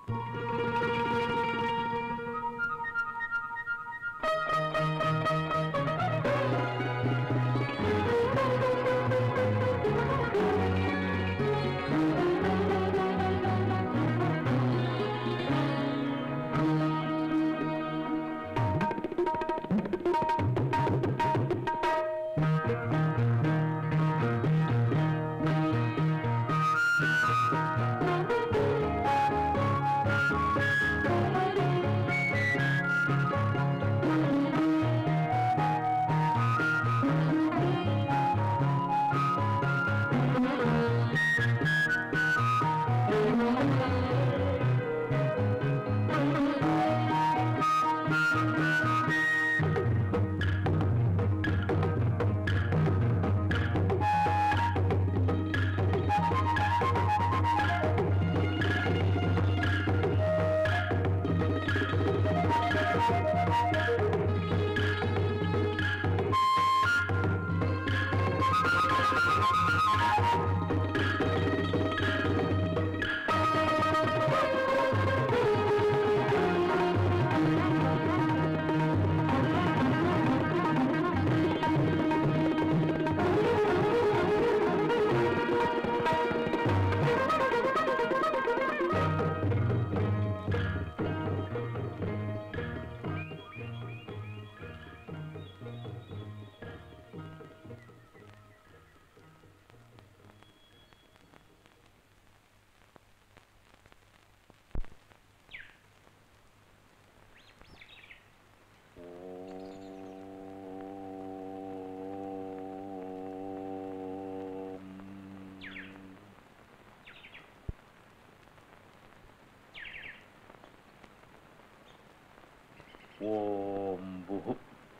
ഓം ബുഹു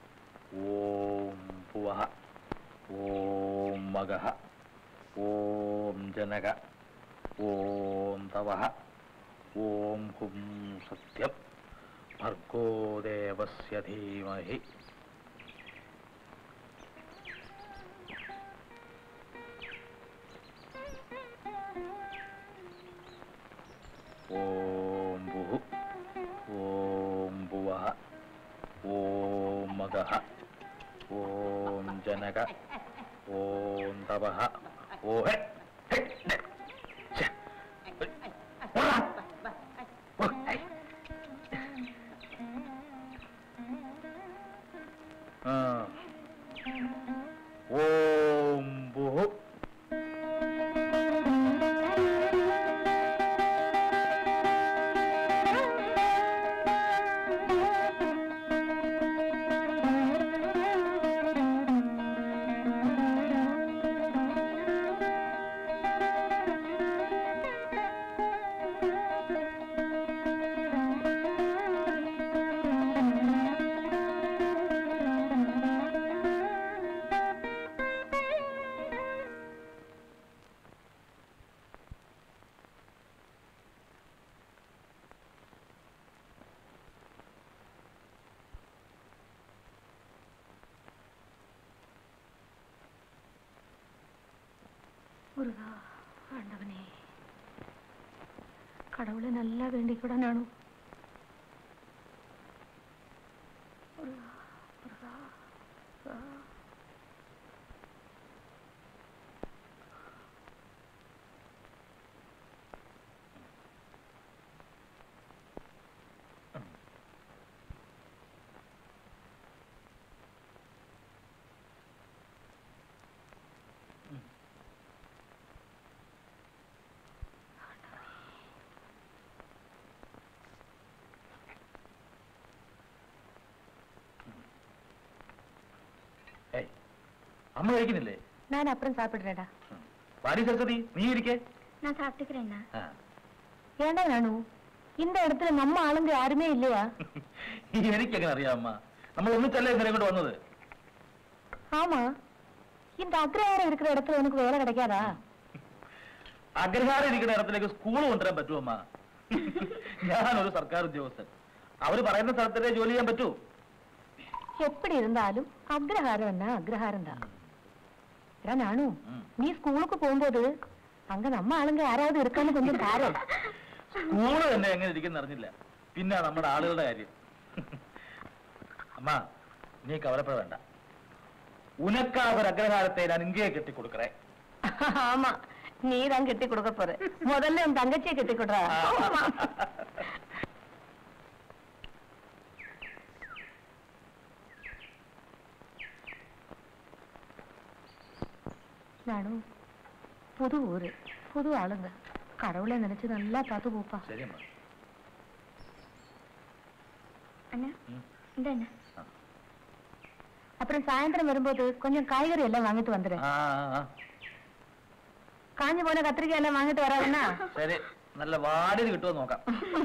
ഓം ഭുവഃ ഓം മഗഃ ഓം ജനക ഓം തവഃ ഓം ഹും സത്യം ഭർഗോ ദേവസ്യ ധീമഹി ഓം ബുഹു ഓം ഭുവഃ ഓം മഗഃ ഓം ജനക ഓം തപഃ ഓ ഹെ ഹെ ഹെ. ഛെ. ഓടാ. ഓ, ഹൈ. ആ. ഓം ബുഹു முருகா ஆண்டவனே கடவுளை நல்லா வேண்டிக்கூட நானும் முருகா முருகா முருகா. ഏയ് അമ്മ കഴിക്കുന്നില്ലേ நான் அப்புறம் சாப்பிடுறேடா വാരി സരസ്വതി നീ ഇരിക്കേ நான் சாப்பிட்டுக்கிறேன்னா ആ. ஏண்டா நானு இந்த இடத்துல நம்ம ஆளுங்க யாருமே இல்லையா എനിക്കെങ്ങനെ അറിയാം അമ്മ നമ്മൾ ഒന്നിച്ചല്ലേ ഇന്നലെ ഇങ്ങോട്ട് വന്നത് ஆமா இந்த அக்ரஹாரம் இருக்கிற இடத்துல உனக்கு வேலை கிடைக்காதா അഗ്രഹാരം ഇരിക്കുന്ന ഇടത്തിലേക്ക് സ്കൂൾ കൊണ്ടുവരാൻ പറ്റുമോ അമ്മ ഞാനൊരു സർക്കാർ ഉദ്യോഗസ്ഥൻ അവര് പറയുന്ന സ്ഥലത്തല്ലേ ജോലി ചെയ്യാൻ പറ്റൂ எப்படி இருந்தாலும் அக்ரஹாரம் என்ன அக்ரஹாரம் தான் எடா நானு ம். நீ ஸ்கூலுக்கு போகும்போது அங்க நம்ம ஆளுங்க யாராவது இருக்கான்னு கொஞ்சம் பாரு സ്കൂള് തന്നെ എങ്ങനെ ഇരിക്കുന്ന അറിഞ്ഞില്ല പിന്നെ നമ്മുടെ ആളുകളുടെ കാര്യം അമ്മ നീ കവലപ്പഴ വേണ്ട ഉനക്കാക ഒരു അഗ്രഹാരത്തെ ഞാൻ ഇങ്കയെ കെട്ടിക്കൊടുക്കറേ ஆமா நீ தான் கெட்டி கொடுக்க போற முதல்ல உன் தங்கச்சியை கெட்டி கொடுறா நானும் புது ஊரு புது ஆளுங்க கடவுளை நினைச்சு நல்லா பார்த்து போப்பா ശരി അമ്മ அண்ணா ம். இந்த அண்ணா ஆ. அப்புறம் சாயந்தரம் வரும்போது கொஞ்சம் காய்கறி எல்லாம் வாங்கிட்டு வந்துடு ആ ആ, ആ. காஞ்சி போன கத்திரிக்காய் எல்லாம் வாங்கிட்டு வராதுன்னா ശരി നല്ല വാടിയത് കിട്ടുമോ നോക്കാം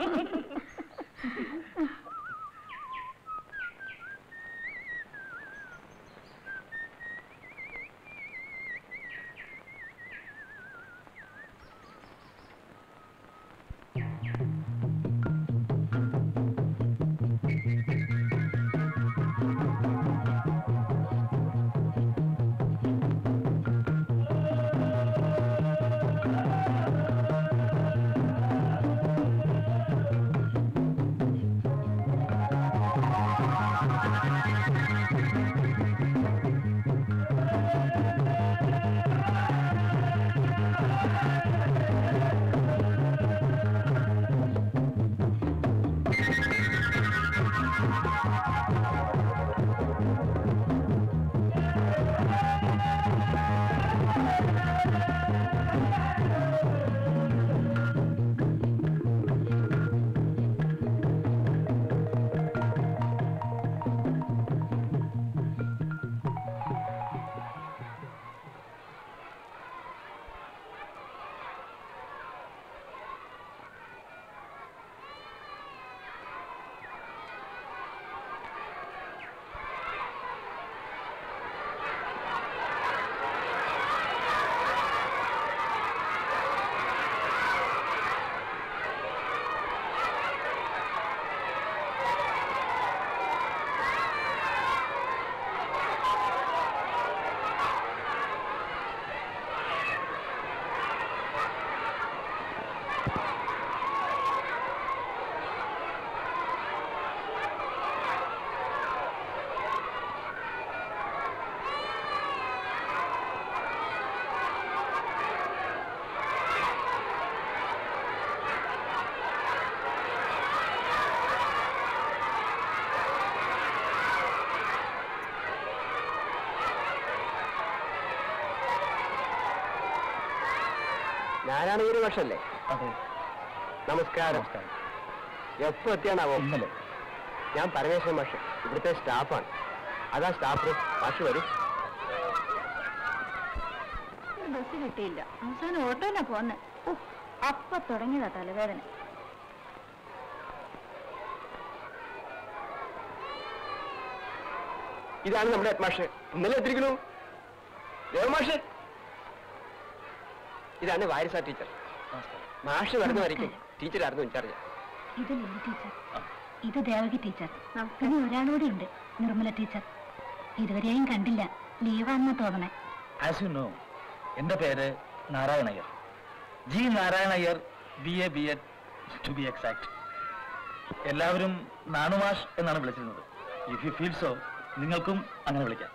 ഞാനാണ് ഒരു പക്ഷല്ലേ അതെ നമസ്കാരം നമസ്കാരം എപ്പോ എത്തിയാണാവോ ഇന്നലെ ഞാൻ പരമേശ്വരൻ മാഷ് ഇവിടുത്തെ സ്റ്റാഫാണ് അതാ സ്റ്റാഫ് റൂം മാഷ് വരും ബസ് കിട്ടിയില്ല അവസാനം ഓട്ടോനാ പോന്നെ ഓ അപ്പ തുടങ്ങിയതാ തലവേദന ഇതാണ് നമ്മുടെ ഹെഡ് മാഷ് ഇന്നലെ എത്തിരിക്കണു ദേവമാഷ് ഇതാണ് വാരിസ ടീച്ചർ നമസ്കാരം മാഷ് വരുന്ന വരയ്ക്കും ടീച്ചറായിരുന്നു ഇൻചാർജ് ഇത് ലില്ലി ടീച്ചർ ആ. ഇത് ദേവകി ടീച്ചർ പിന്നെ ഒരാളുകൂടി ഉണ്ട് നിർമ്മല ടീച്ചർ ഇതുവരെയും കണ്ടില്ല ലീവാണെന്ന് തോന്നണേ ആസ് യു നോ എൻ്റെ പേര് Narayana Iyer G Narayana Iyer B A B Ed to be exact എല്ലാവരും നാണുമാഷ് എന്നാണ് വിളിച്ചിരുന്നത് ഇഫ് യു ഫീൽ സോ നിങ്ങൾക്കും അങ്ങനെ വിളിക്കാം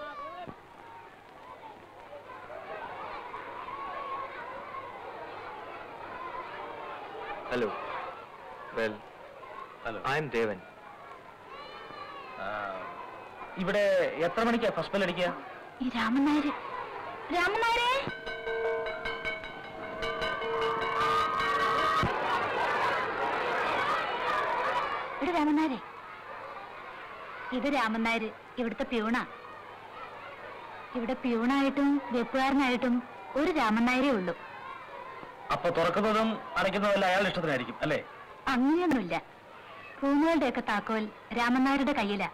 hello well hello I'm Devan ഇവിടെ എത്ര മണിക്കാ ഫസ്റ്റ് ബെൽ അടിക്കുക ഈ രാമൻ നായര് രാമൻ നായരേ ഇവിടെ രാമൻ നായരെ ഇത് രാമൻ നായര് ഇവിടുത്തെ പ്യൂണാ ഇവിടെ പ്യൂണായിട്ടും വെപ്പുകാരനായിട്ടും ഒരു രാമൻ നായരേ ഉള്ളൂ അപ്പൊ തുറക്കുന്നതും അടയ്ക്കുന്നതും അയാളുടെ ഇഷ്ടത്തിനായിരിക്കും അല്ലേ അങ്ങനെയൊന്നുമില്ല റൂമുകളുടെയൊക്കെ താക്കോൽ രാമൻ നായരുടെ കയ്യിലാ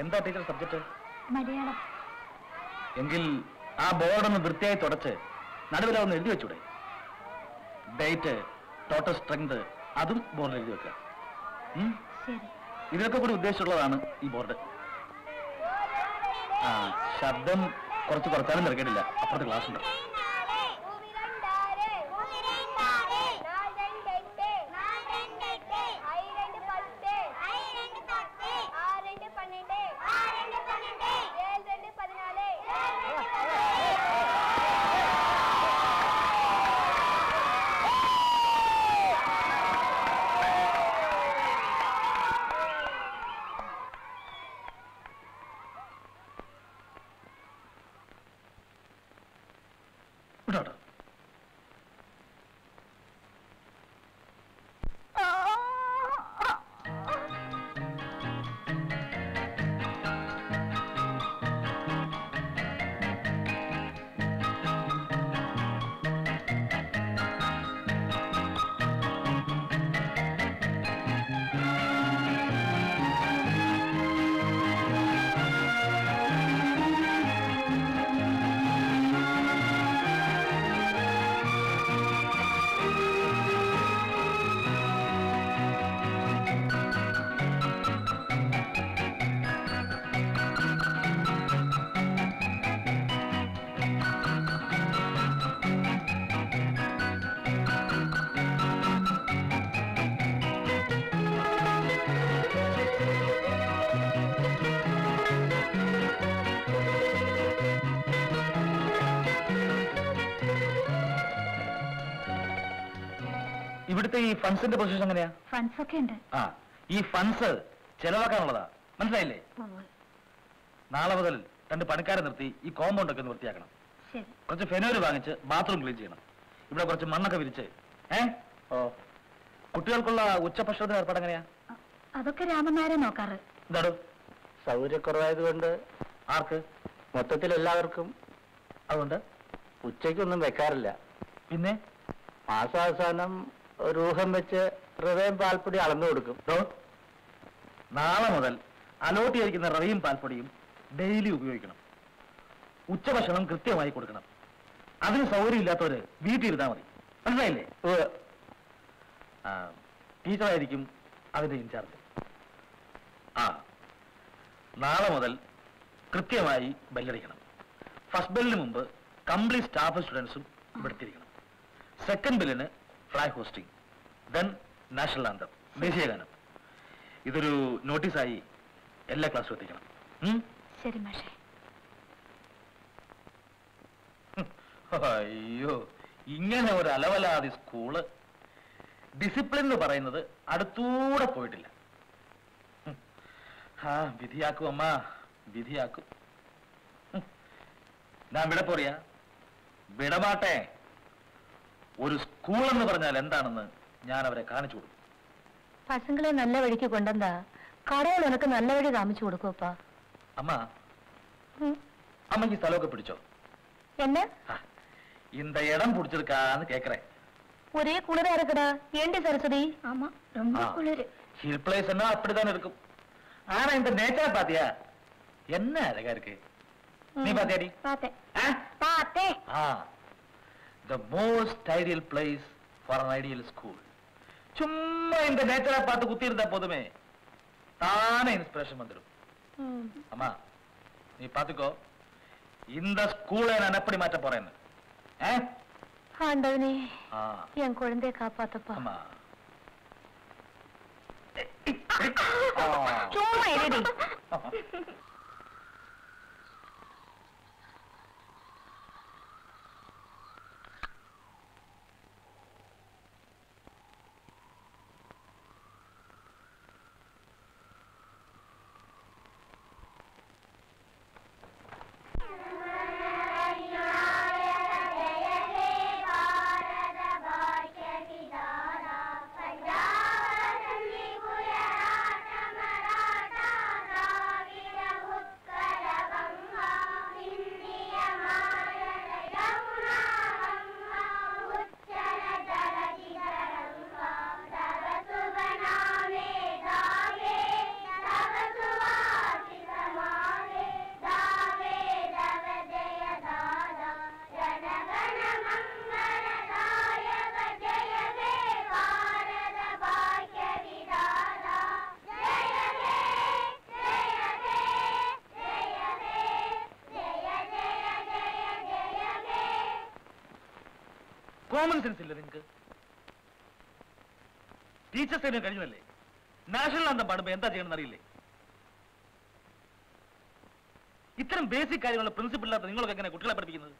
എന്താ ടീച്ചർ സബ്ജക്ട് മലയാളം എങ്കിൽ ആ ബോർഡൊന്ന് വൃത്തിയായി തുടച്ച് നടുവിലൊന്ന് എഴുതി വെച്ചൂടെ ഡേറ്റ് ടോട്ടൽ സ്ട്രെങ്ത് അതും ബോർഡിൽ എഴുതി വെക്കുക ഉം? ശരി ഇതിനൊക്കെ കൂടി ഉദ്ദേശിച്ചുള്ളതാണ് ഈ ബോർഡ് ആ ശബ്ദം കുറച്ച് കുറച്ചാലും തിരക്കേണ്ടില്ല അപ്പുറത്ത് ക്ലാസ് ഉണ്ട് വിടോട്ടോ ഇവിടുത്തെ ഈ ഫണ്ട്സിന്റെ പൊസിഷൻ എങ്ങനെയാ ഫണ്ട്സ് ഒക്കെ ഉണ്ട് ആ ഈ ഫണ്ട്സ് ചെലവാക്കാനുള്ളതാ മനസ്സിലായില്ലേ നാളെ മുതൽ രണ്ട് പണിക്കാരെ നിർത്തി ഈ കോമ്പൗണ്ട് ഒക്കെ ഒന്ന് വൃത്തിയാക്കണം ശരി കുറച്ച് ഫെനോയിൽ വാങ്ങിച്ച് ബാത്റൂം ക്ലീൻ ചെയ്യണം ഇവിടെ കുറച്ച് മണ്ണൊക്കെ വിരിച്ച് ഏ ഓ കുട്ടികൾക്കുള്ള ഉച്ചഭക്ഷണത്തിന് ഏർപ്പാട് എങ്ങനെയാ അ- അതൊക്കെ രാമൻ നായരെ നോക്കാറ് എന്താടോ സൗകര്യക്കുറവായതുകൊണ്ട് ആർക്ക് മൊത്തത്തിൽ എല്ലാവർക്കും അതുകൊണ്ട് ഉച്ചയ്ക്കൊന്നും വെക്കാറില്ല പിന്നെ മാസാവസാനം ഒരു ഊഹം വെച്ച് ഹൃദയം പാൽപ്പൊടി അളന്നു കൊടുക്കും ഡോ, നാളെ മുതൽ അലോട്ട് ചെയ്തിരിക്കുന്ന റവിയും പാൽപ്പൊടിയും ഡെയിലി ഉപയോഗിക്കണം ഉച്ചഭക്ഷണം കൃത്യമായി കൊടുക്കണം അതിന് സൗകര്യമില്ലാത്തവര് വീട്ടിൽ ഇരുന്നാൽ മതി മനസ്സിലായില്ലേ ഉവ്വ്. ആ, ടീച്ചറായിരിക്കും അതിന്റെ ഇൻചാർജ് ആ നാളെ മുതൽ കൃത്യമായി ബെല്ലടിക്കണം ഫസ്റ്റ് ബെല്ലിന് മുമ്പ് കംപ്ലീറ്റ് സ്റ്റാഫ് സ്റ്റുഡൻസും ഇവിടെ എത്തിയിരിക്കണം സെക്കൻഡ് ബെല്ലിന് flag hosting then national anthem ദേശീയഗാനം ഇതൊരു നോട്ടീസായി എല്ലാ ക്ലാസ്സും എത്തിക്കണം ഉം? ശരി മാഷേ അയ്യോ ഇങ്ങനെ ഒരു അലവലാതി സ്കൂള് ഡിസിപ്ലിൻ എന്ന് പറയുന്നത് അടുത്തൂടെ പോയിട്ടില്ല ഉം. ആ വിധിയാക്കും അമ്മ വിധിയാക്കും ഉം. ഞാൻ വിട പോറിയാ വിടമാട്ടെ ഒരു സ്കൂൾ എന്ന് പറഞ്ഞാൽ എന്താണെന്ന് ഞാൻ അവരെ കാണിച്ചു കൊടുക്കും പസങ്ങളെ നല്ല വഴിക്ക് കൊണ്ടെന്താ കടകൾ ഉനക്ക് നല്ല വഴി കാമിച്ചു കൊടുക്കുവപ്പാ അമ്മ അമ്മയ്ക്ക് ഈ സ്ഥലമൊക്കെ പിടിച്ചോ என்ன ആ, இந்த இடம் பிடிச்சிருக்கான்னு கேக்குறேன் ஒரே குளிரா இருக்குடா ஏண்டி சரஸ்வதி ஆமா ரொம்ப ஆ. குளிரு ஹில் பிளேஸ்னா அப்படித்தானே இருக்கும் ஆனா இந்த நேச்சர் பாத்தியா என்ன அழகா இருக்கு நீ பாத்தியாடி பார்த்தேன் ஆ? பார்த்தேன் ஆ the most ideal place for an ideal school சும்மா இந்த நேச்சரை பார்த்து குத்தி இருந்தா போதுமே தானே இன்ஸ்பிரேஷன் வந்துடும் அம்மா நீ பாத்துக்கோ இந்த ஸ்கூலை நான் எப்படி மாற்ற போறேன்னு ஆ? ஆண்டவனே ஆ என் குழந்தைய காப்பாத்தப்பா ஆமா ஆ. சும்மா இருடி पंजाब കോമൺ സെൻസ് ഇല്ല നിങ്ങൾക്ക് ടീച്ചേഴ്സ് തന്നെ കഴിഞ്ഞല്ലേ നാഷണൽ അന്തം പാടുമ്പോ എന്താ ചെയ്യണമെന്ന് അറിയില്ലേ ഇത്തരം ബേസിക് കാര്യങ്ങളുടെ പ്രിൻസിപ്പിൾ ഇല്ലാത്ത നിങ്ങളൊക്കെ എങ്ങനെ കുട്ടികളെ പഠിപ്പിക്കുന്നത്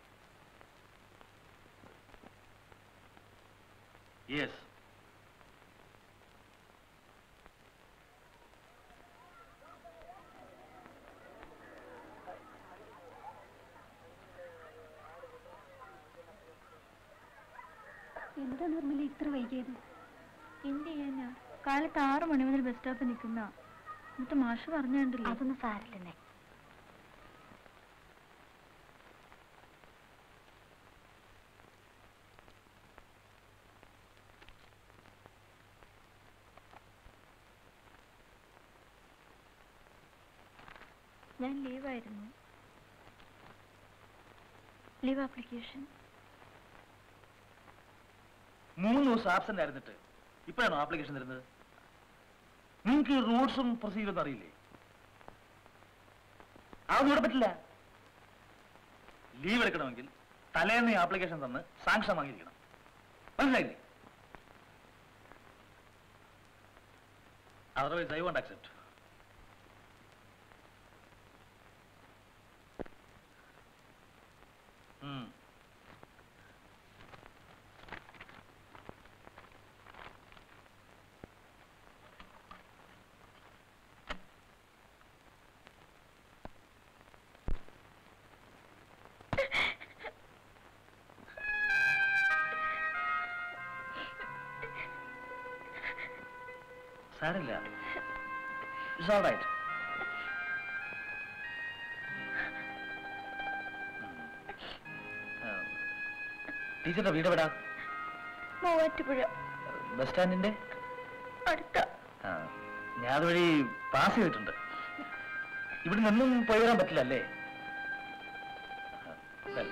യെസ് എന്താ നിർമ്മല ഇത്ര വൈകിയത് എന്ത് ചെയ്യാനാ കാലത്ത് ആറ് മണി മുതൽ ബസ് സ്റ്റോപ്പിൽ നിൽക്കുന്ന എന്നിട്ട് മാഷ് പറഞ്ഞു കണ്ടില്ല അതൊന്നും സാരില്ലെന്നേ ഞാൻ ലീവായിരുന്നു ലീവ് ആപ്ലിക്കേഷൻ മൂന്ന് ദിവസം ആബ്സെന്റ് ആയിരുന്നിട്ട് ഇപ്പോഴാണോ ആപ്ലിക്കേഷൻ തരുന്നത് നിങ്ങൾക്ക് ഈ റൂൾസും പ്രൊസീജിയറും അറിയില്ലേ അതൊന്നും ഇവിടെ പറ്റില്ല ലീവ് എടുക്കണമെങ്കിൽ തലേന്ന് ഈ ആപ്ലിക്കേഷൻ തന്ന് സാങ്ഷൻ വാങ്ങിയിരിക്കണം മനസ്സിലായില്ലേ അതർവൈസ് ഐ വോണ്ട് അക്സെപ്റ്റ് സാരില്ല ഇറ്റ്സ് ഓൾ റൈറ്റ് ടീച്ചറുടെ വീട് എവിടാ മൂവാറ്റുപുഴ ബസ് സ്റ്റാൻഡിന്റെ അടുത്ത ആ, ഞാൻ അതുവഴി പാസ് ചെയ്തിട്ടുണ്ട് ഇവിടെ നിന്നും പോയി വരാൻ പറ്റില്ല അല്ലേ ആ, well.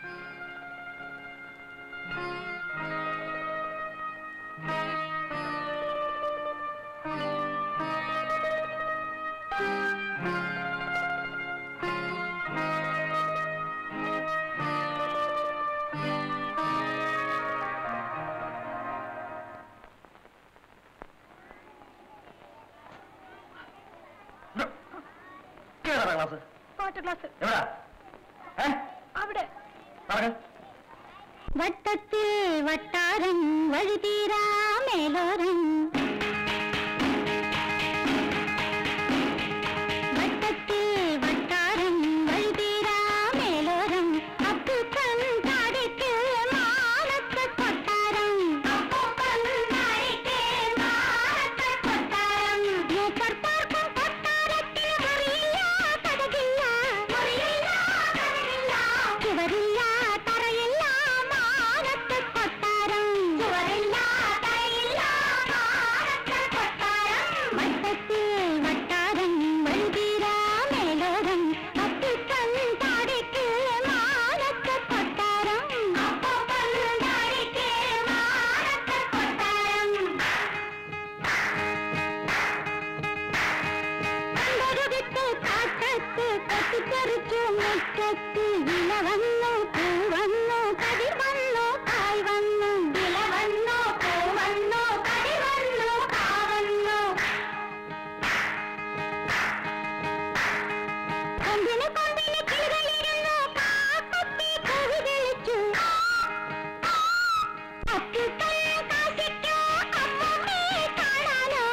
No. കേറാ ക്ലാസ് പാട്ട് ക്ലാസ് എവിടാ ഏ അവിടെ നടക്ക് വട്ടത്തിൽ വട്ടാരം വഴുതീരാ മേലോരം വട്ടത്തിൽ വട്ടാരം വഴുതീരാ മേലോരം അപ്പൂപ്പൻ താടിക്ക് മാനത്ത് കൊട്ടാരം അപ്പൂപ്പൻ താടിക്ക് മാനത്ത് കൊട്ടാരം മൂപ്പർപ്പാർക്കും കൊട്ടാരത്തിന് മുറിയില്ല കടകില്ല മുറിയില്ല കടകില്ല ചുവരില്ല തറയില്ല മാനത്ത് കൊട്ടാരം ചുവരില്ല തറയില്ല മാനത്ത് കൊട്ടാരം വട്ടത്തിൽ വട്ടാരം വഴുതീരാ മേലോരം അപ്പൂപ്പൻ താടിക്ക് മാനത്ത് കൊട്ടാരം അപ്പൂപ്പൻ താടിക്ക് മാനത്ത് കൊട്ടാരം അന്തരവിട്ട് കാറ്റത്ത് കൊത്തിത്തെറിച്ചു മുറ്റത്ത് ഇല വന്നു പൂ വന്നു കതിർ വന്നു കായ് വന്നു ഇല വന്നു പൂ വന്നു കതിർ വന്നു കാ വന്നു കൊമ്പിന് കൊമ്പിന് കിളികളിരുന്നു കാക്കത്തി കൂവി വിളിച്ചു അപ്പുക്കൽ കാശിക്കോ അമ്മമ്മേ കാണാനോ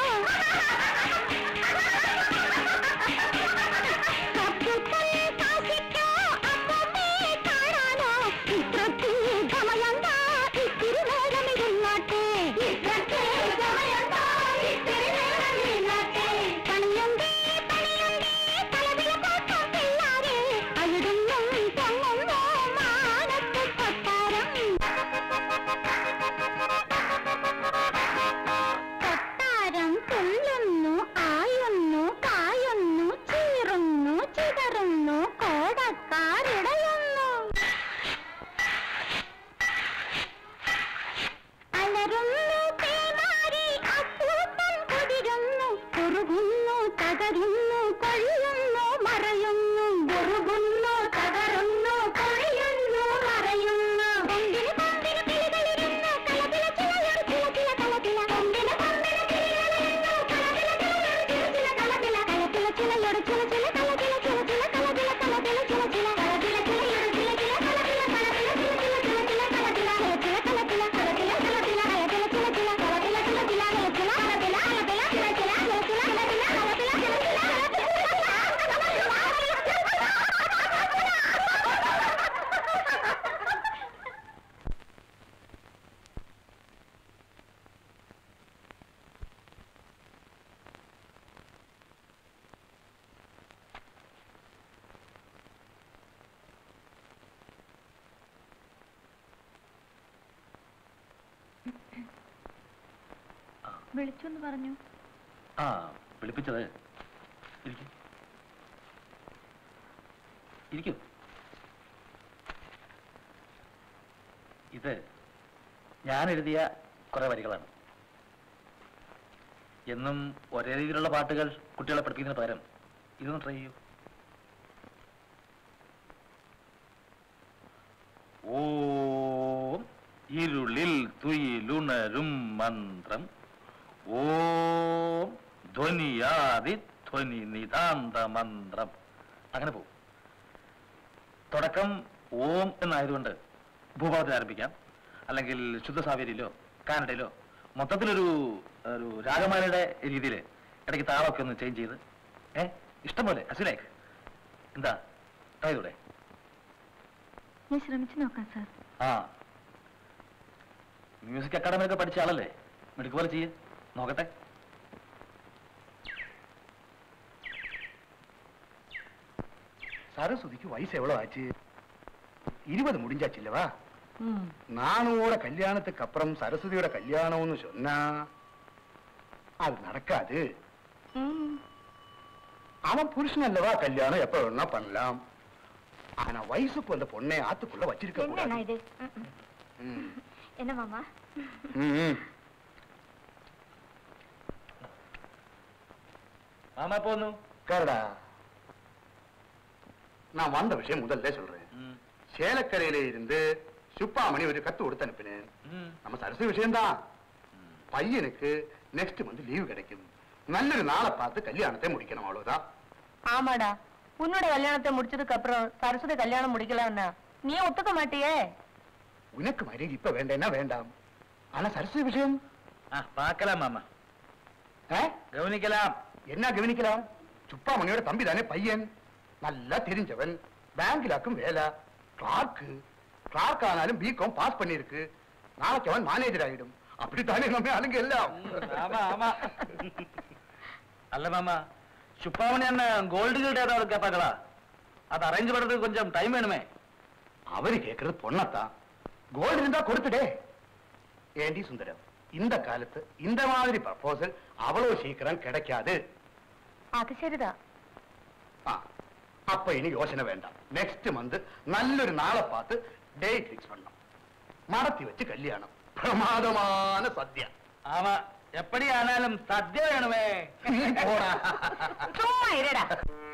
അപ്പുക്കൽ കാശിക്കോ അമ്മമ്മേ കാണാനോ ഇത്രക്ക് സമയണ്ട ഇത്തിരി നേരം ഇരുന്നാട്ടെ ഇത്രക്ക് സമയണ്ട ഇത്തിരി നേരം ഇരുന്നാട്ടെ പണിയുണ്ടേ പണിയുണ്ടേ തലവില പോട്ടം പിള്ളാരെ അവിടുന്നും പൊങ്ങുന്നോ മാനത്ത് കൊട്ടാരം കൊട്ടാരം തുള്ളുന്നു ആയുന്നു കായുന്നു ചീറുന്നു ചിതറുന്നു കോടക്കാരിടയുന്നു അലറുന്നു പേമാരി അപ്പൂപ്പൻ കുതിരുന്നു കുറുകുന്നു തകരുന്നു കൊഴിയുന്നു മറയുന്നു കുറുകുന്നു തകരുന്നു കൊഴിയുന്നു മറയുന്നു കൊണ്ടിന് കൊണ്ടിന് കിളി വിളിച്ചു എന്ന് പറഞ്ഞു ആ വിളിപ്പിച്ചത് ഇരിക്കും ഇരിക്കും ഇത് ഞാൻ എഴുതിയ കുറെ വരികളാണ് എന്നും ഒരേ രീതിയിലുള്ള പാട്ടുകൾ കുട്ടികളെ പഠിപ്പിക്കുന്നതിന് പകരം ഇതൊന്ന് ട്രൈ ചെയ്യൂ ഓം ഇരുളിൽ തുയിലുണരും മന്ത്രം ഓം ധ്വനിയാതി ധ്വനി നിതാന്ത മന്ത്രം അങ്ങനെ പോകും തുടക്കം ഓം എന്നായതുകൊണ്ട് ഭൂഭാവത്തിൽ ആരംഭിക്കാം അല്ലെങ്കിൽ ശുദ്ധ സാവേരിയിലോ കാനഡയിലോ മൊത്തത്തിലൊരു ഒരു രാഗമാലയുടെ രീതിയിൽ ഇടയ്ക്ക് താളമൊക്കെ ഒന്ന് ചേഞ്ച് ചെയ്ത് ഏ ഇഷ്ടം പോലെ അസുലേക്ക് എന്താ ട്രൈ ചെയ്തൂടെ ഞാൻ ശ്രമിച്ചു നോക്കാം സാർ ആ മ്യൂസിക് അക്കാഡമിയിലൊക്കെ പഠിച്ച ആളല്ലേ മിടുക്ക് പോലെ ചെയ്യ് നോക്കട്ടെ சரஸ்வதிக்கு வயசு எவ்வளவு ஆச்சு இருபது முடிஞ்சாச்சு இல்லவா நானோட கல்யாணத்துக்கு அப்புறம் சரஸ்வதியோட கல்யாணம்னு சொன்னா அது நடக்காது அவன் புருஷன் அல்லவா கல்யாணம் எப்ப வேணா பண்ணலாம் ஆனா வயசுக்கு வந்த பொண்ணை ஆத்துக்குள்ள வச்சிருக்க என்ன கூடாது இது ம். ம். என்ன மாமா ம், ம். മാമ പോന്നു உட்காருடா நான் வந்த விஷயம் முதல்ல சொல்றேன் சேலக்கரையில இருந்து சுப்பாமணி ஒரு கத்து கொடுத்து அனுப்பினேன் நம்ம சரசு விஷயம்தான் பையனுக்கு நெக்ஸ்ட் மந்த் லீவு கிடைக்கும் நல்லொரு நாளை பார்த்து கல்யாணத்தை முடிக்கணும் அவ்வளவுதான் ஆமாடா உன்னோட கல்யாணத்தை முடிச்சதுக்கு அப்புறம் சரஸ்வதி கல்யாணம் முடிக்கலாம்னா நீ ஒத்துக்க மாட்டியே உனக்கு மரியாதை இப்ப வேண்டாம்னா வேண்டாம் ஆனா சரஸ்வதி விஷயம் ആ പാക്കലാം മാമ ஆ? ഗവനിക്കലാം என்ன கவனிக்கலாம் சுப்பாமணியோட தம்பி தானே பையன் நல்லா தெரிஞ்சவன் பேங்க்லாக்கும் வேலை கிளார்க்கு கிளார்க் ஆனாலும் பிகாம் பாஸ் பண்ணிருக்கு நாளைக்கு அவன் மேனேஜர் ஆயிடும் அப்படித்தானே நம்ம ஆளுங்க எல்லாம் ஆமா ஆமா அல்ல மாமா சுப்பாமணி அண்ணன் கோல்டு கில்ட் ஏதாவது கேட்பாங்களா அது அரேஞ்ச் பண்றதுக்கு கொஞ்சம் டைம் வேணுமே அவரு கேக்குறது பொண்ணத்தான் கோல்டு இருந்தா கொடுத்துடே ஏண்டி சுந்தரம் இந்த காலத்து இந்த மாதிரி ப்ரப்போசல் அவ்வளவு சீக்கிரம் கிடைக்காது அது சரிதான் ஆ, அப்ப இனி யோசனை வேண்டாம் நெக்ஸ்ட் மந்த் நல்லொரு நாளை பார்த்து டேட் ஃபிக்ஸ் பண்ணோம் மடத்தி வச்சு கல்யாணம் பிரமாதமான சத்யா ஆமா எப்படி ஆனாலும் சத்தியம் வேணுமே நீ போடா சும்மா இருடா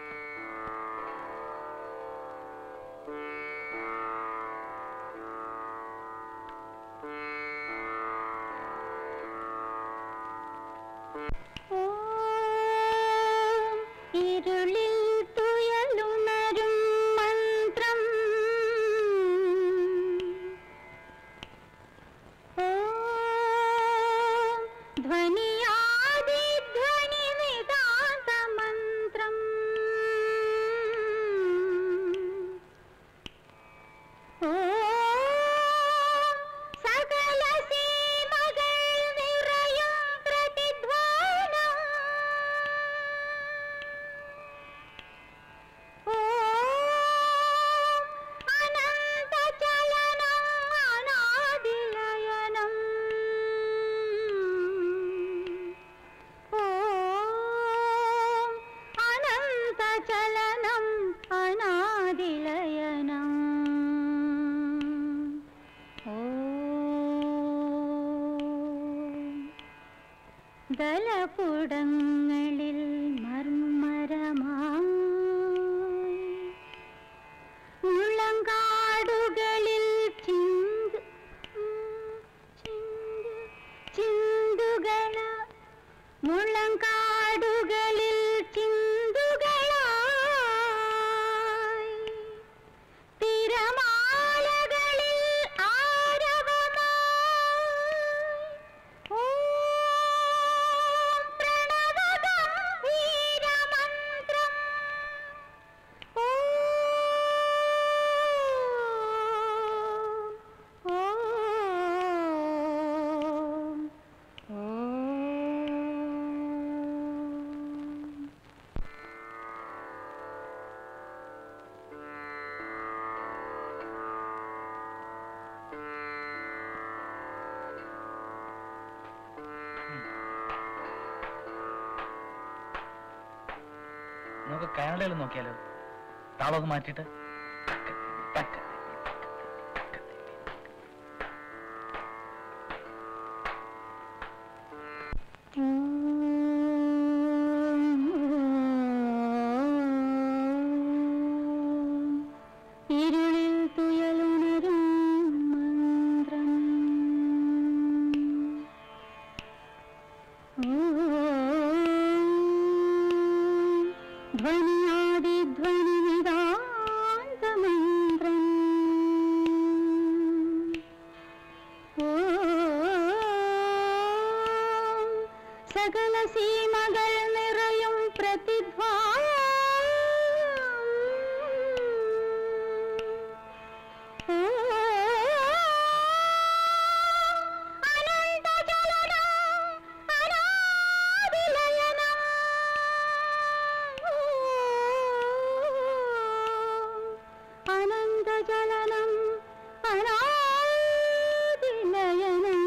ഓം ഇരുളിൽ തുയലുണരും മന്ത്രം ഓം ധ്വനിയാദി ധ്വനി നിതാന്ത മന്ത്രം ഓം സകല സീമകൾ നിറയും പ്രതിധ്വാനം ഓം അനന്തചലനം അനാദിലയനം ഓം അനന്തചലനം അനാദിലയനം ഓം ദലപുടങ്ങളിൽ മർമരമായി മുളങ്കാടുകളിൽ ചിന്ത് ചിന്ത് ചിന്തുകള മുളങ്കാടുകളിൽ ചിന്തുകള നമുക്ക് കാനഡയിൽ നോക്കിയാലോ താളമൊക്കെ മാറ്റിയിട്ട് ഇരുളിൽ തുയലുണരും മന്ത്രം ധ്വനിയാദിധ്വനി നിതാന്തമന്ത്രം സകല സീമകൾ നിറയും പ്രതിധ്വാ അനന്തജലനം അനാദിലയനം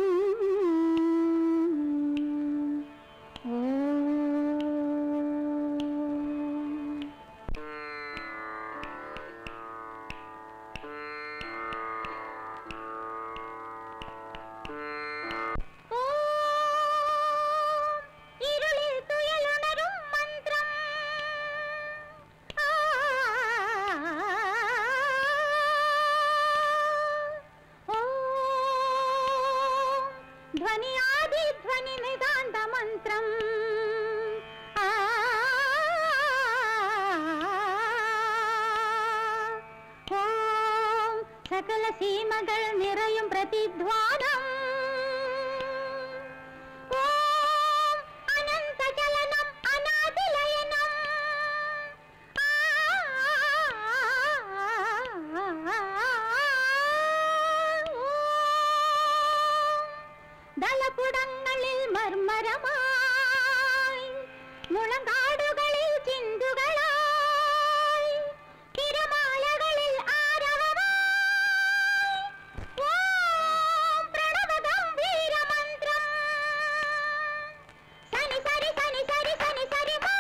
ഓം ഓം ഇരുളിൽ തുയലുണരും മന്ത്രം ആ ഓം ധ്വനിയാദി ധ്വനി നിതാന്ത മന്ത്രം ആ ഓം സകല സീമകൾ നിറയും പ്രതിധ്വാനം ഓം അനന്തചലനം അനാദിലയനം ദളപുടങ്ങളിൽ മർമരമായി മുളങ്കാടുകളിൽ ചിന്തുകളായി തിരമാലകളിൽ ആരവമായി ഓം പ്രണവഗംഭീരമന്ത്രം സനി സരി സനി സരി സനി സരി മാ.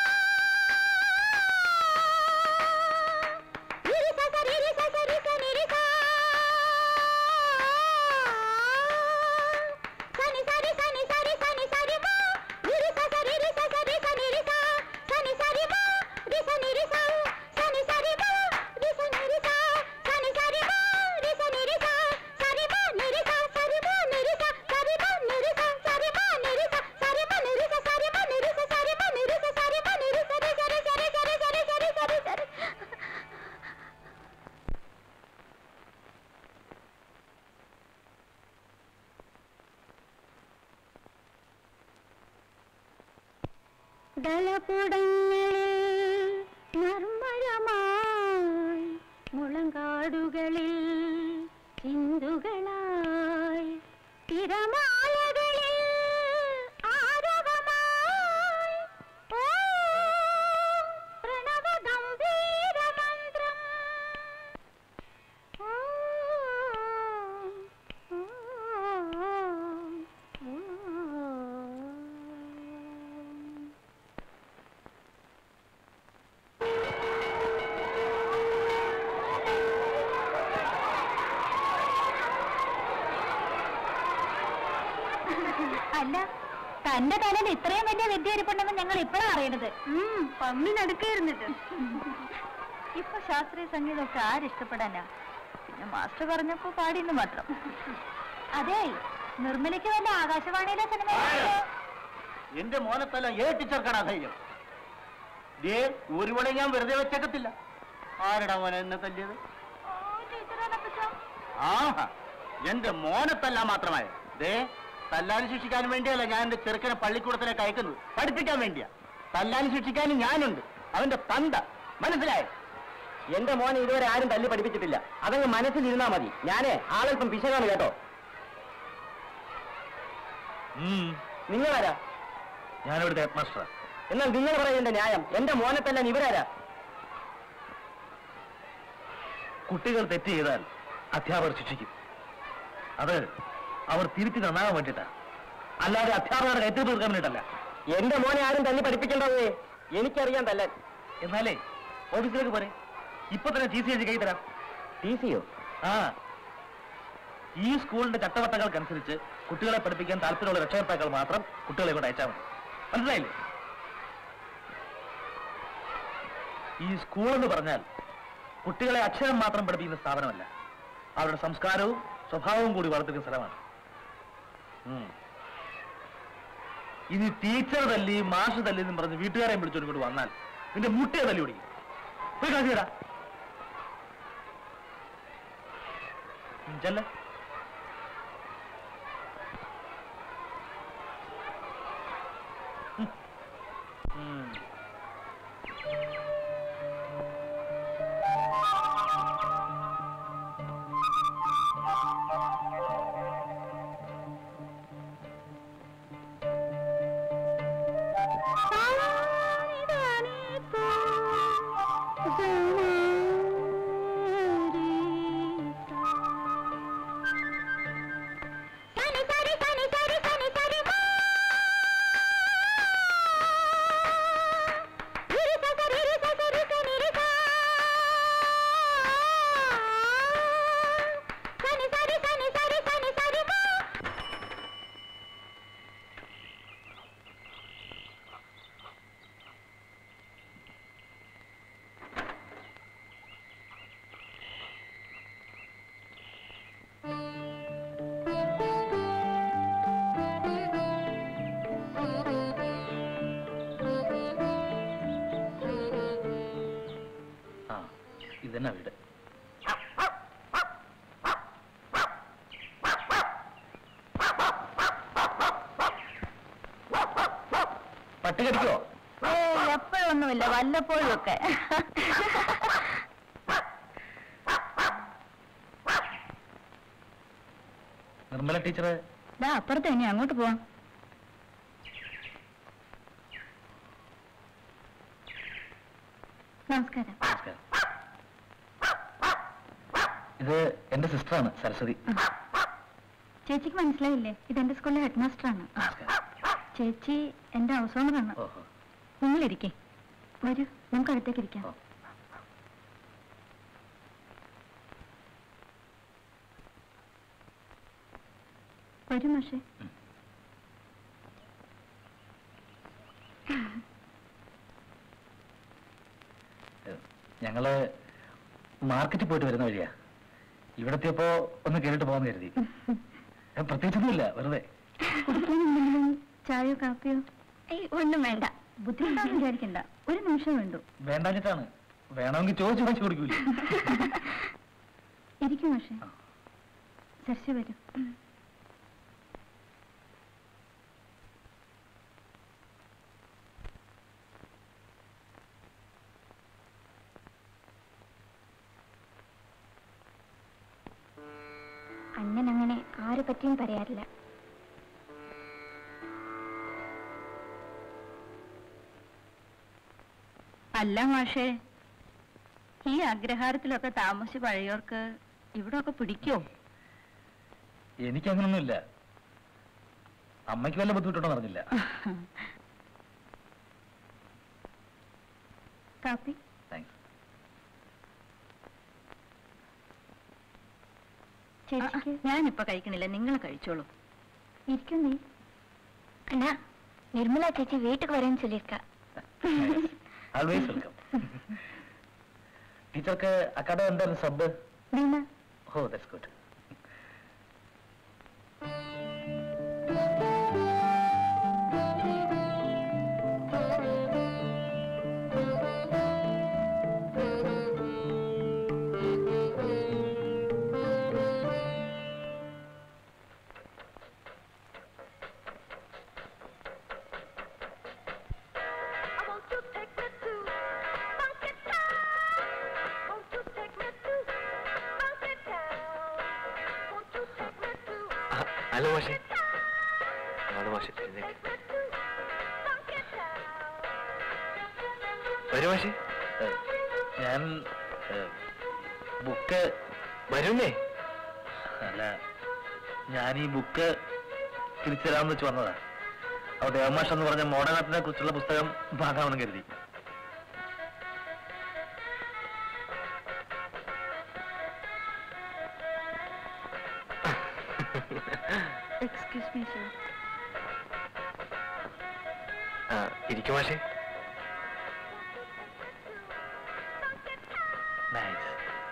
ഇരി സ സരി രി സ സരി സ നി രി സ. സനി സരി സനി സരി സനി സരി മാ. ഇരി സ സരി രി സ സരി സ നി രി സ. സനി സരി മാ. രി സ നി രി സ. സനി സരി മാ. രി സ നി രി സ. സനി സരി മാ. രി സ നി രി സ. സരി മാ നി രി സ. സരി മാ നി രി സ. സരി മാ നി രി സ. സരി മാ നി രി സ. സരി മാ നി രി സ. സരി മാ നി രി സ. സരി മാ നി രി സ. സരി മാ നി രി സ. രി സരി സരി സരി സരി സരി സരി സരി. ദളപുടങ്ങളിൽ നർമ്മരമായി മുളങ്കാടുകളിൽ ചിന്തുകളായി തിരമാലകളിൽ ആരവമായി ഓം പ്രണവഗംഭീരമന്ത്രം ഓം ഓം ഓം അല്ല തന്റെ തലയിൽ ഇത്രയും വലിയ വിദ്യ ഇരിപ്പുണ്ടെന്ന് ഞങ്ങൾ ഇപ്പോഴാണ് അറിയണത് പമ്മി നടുക്കായിരുന്നിട്ട് ഇപ്പൊ ശാസ്ത്രീയ സംഗീതമൊക്കെ ആരിഷ്ടപ്പെടാനാ പിന്നെ മാസ്റ്റർ പറഞ്ഞപ്പോ പാടിയെന്ന് മാത്രം അതെ നിർമ്മലയ്ക്ക് വല്ല ആകാശവാണിയിലെ സിനിമ എന്റെ മോനത്തല്ല ഏട്ടിച്ചേർക്കണ ധൈര്യം ദേ ഒരു പണി ഞാൻ വെറുതെ വെച്ചേക്കത്തില്ല ആരടാ മോനെ എന്നെ തല്ലിയത് ആഹാ എന്റെ മോനെ തല്ലാൻ മാത്രമായ ദേ തല്ലാനും ശിക്ഷിക്കാനും വേണ്ടിയല്ല ഞാൻ എന്റെ ചെറുക്കനെ പള്ളിക്കൂടത്തിലേക്ക് അയക്കുന്നത് പഠിപ്പിക്കാൻ വേണ്ടിയാ തല്ലാനും ശിക്ഷിക്കാനും ഞാനുണ്ട് അവന്റെ തന്ത മനസ്സിലായോ എന്റെ മോനെ ഇതുവരെ ആരും തല്ലി പഠിപ്പിച്ചിട്ടില്ല അതങ്ങ് മനസ്സിലിരുന്നാ മതി ഞാനേ ആളല്പം പിശകാണ് കേട്ടോ നിങ്ങളാരാ ഞാനിവിടുത്തെ ഹെഡ് മാസ്റ്റർ എന്നാൽ നിങ്ങൾ പറയുന്ന ന്യായം എന്റെ മോനെ തല്ലാൻ ഇവരാരാ കുട്ടികൾ തെറ്റ് ചെയ്താൽ അധ്യാപകർ ശിക്ഷിക്കും അത് അവർ തിരുത്തി നന്നാകാൻ വേണ്ടിയിട്ടാ അല്ലാതെ അധ്യാപകരുടെ കയറ്റി തീർക്കാൻ വേണ്ടിയിട്ടല്ല എന്റെ മോനെ ആരും തല്ലി പഠിപ്പിക്കണ്ടേ എനിക്കറിയാൻ തല്ലാൻ എന്നാലേ ഓഫീസിലേക്ക് പോരെ ഇപ്പൊ തന്നെ ടി സി എഴുതി കൈ തരാം ടി സിയോ ആ ഈ സ്കൂളിന്റെ ചട്ടവട്ടങ്ങൾക്കനുസരിച്ച് കുട്ടികളെ പഠിപ്പിക്കാൻ താല്പര്യമുള്ള രക്ഷകർത്താക്കൾ മാത്രം കുട്ടികളെ കൊണ്ട് അയച്ചാൽ മതി മനസ്സിലായില്ലേ ഈ സ്കൂൾ എന്ന് പറഞ്ഞാൽ കുട്ടികളെ അക്ഷരം മാത്രം പഠിപ്പിക്കുന്ന സ്ഥാപനമല്ല അവരുടെ സംസ്കാരവും സ്വഭാവവും കൂടി വളർത്തുന്ന സ്ഥലമാണ് ഉം. ഇനി ടീച്ചർ തല്ലി മാഷ് തല്ലി എന്നും പറഞ്ഞ് വീട്ടുകാരെ വിളിച്ചോണ്ട് ഇങ്ങോട്ട് വന്നാൽ നിന്റെ മുട്ടയെ തല്ലി ഓടിക്കും പോയി കാശിയടാ ചെല്ല సని సరి సని సరి సని సరి మా రి స స రి రి స స రి స ని రి స సని సరి సని సరి సని సరి మా ആ ഇതന്നെ വീട് പട്ടി കടിക്കോ എപ്പോഴൊന്നുമില്ല വല്ലപ്പോഴും ഒക്കെ നിർമ്മല ടീച്ചർ ദാ അപ്പുറത്ത് ഇനി അങ്ങോട്ട് പോവാം നമസ്കാരം നമസ്കാരം ഇത് എന്റെ സിസ്റ്ററാണ് സരസ്വതി ചേച്ചിക്ക് മനസ്സിലായില്ലേ ഇത് എന്റെ സ്കൂളിലെ ഹെഡ് മാസ്റ്ററാണ് നമസ്കാരം ചേച്ചി എന്റെ ഹൗസ് ഓണറാണ് ഓഹോ നിങ്ങളിരിക്കേ വരൂ നമുക്ക് അടുത്തേക്ക് ഇരിക്കാം ഓ. വരൂ മാഷേ ഞങ്ങള് മാർക്കറ്റിൽ പോയിട്ട് വരുന്ന വഴിയാ ഇവിടെത്തിയപ്പോ ഒന്ന് കേട്ടിട്ട് പോകാന്ന് കരുതി ഏ, പ്രത്യേകിച്ചൊന്നുമില്ല വെറുതെ കുടിക്കാൻ എന്തെങ്കിലും ചായയോ കാപ്പിയോ ഏയ് ഒന്നും വേണ്ട ബുദ്ധിമുട്ടാന്ന് വിചാരിക്കണ്ട ഒരു നിമിഷം വേണ്ടു വേണ്ടാഞ്ഞിട്ടാണ് വേണമെങ്കിൽ ചോദിച്ചു വാങ്ങിച്ചു കൊടുക്കൂല ഇരിക്കും മാഷേ ആ. സരസ്യ വരൂ അണ്ണൻ അങ്ങനെ ആരെ പറ്റിയും പറയാറില്ല അല്ല മാഷേ ഈ അഗ്രഹാരത്തിലൊക്കെ താമസിച്ച് പഴയവർക്ക് ഇവിടൊക്കെ പിടിക്കോ എനിക്കങ്ങനൊന്നുമില്ല അമ്മയ്ക്ക് വല്ല ബുദ്ധിമുട്ടുണ്ടോ അറിഞ്ഞില്ല കാപ്പി താങ്ക്സ് ചേച്ചിക്ക് ഞാനിപ്പോ കഴിക്കണില്ല നിങ്ങൾ കഴിച്ചോളൂ ഇരിക്കും നീ അണ്ണാ നിർമ്മല ചേച്ചി വീட்டுக்கு வரேன்னு சொல்லியிருக்கா ആൾവേസ് വെൽക്കം ടീച്ചർക്ക് അക്കാടെ എന്തായിരുന്നു സബ് വീണ ഓ ദാറ്റ്സ് ഗുഡ് ഹലോ മാഷെ ഹലോ മാഷെ വരൂ മാഷെ ഞാൻ ബുക്ക് വരുന്നേ അല്ല ഞാൻ ഈ ബുക്ക് തിരിച്ചു തരാമെന്ന് വെച്ച് വന്നതാ അപ്പോൾ ദേവമാഷ് എന്ന് പറഞ്ഞ മോഡേണത്തിനെ കുറിച്ചുള്ള പുസ്തകം വാങ്ങാമെന്ന് കരുതി എക്സ്ക്യൂസ് മീ സർ ഇരിക്കും പക്ഷേ നൈസ്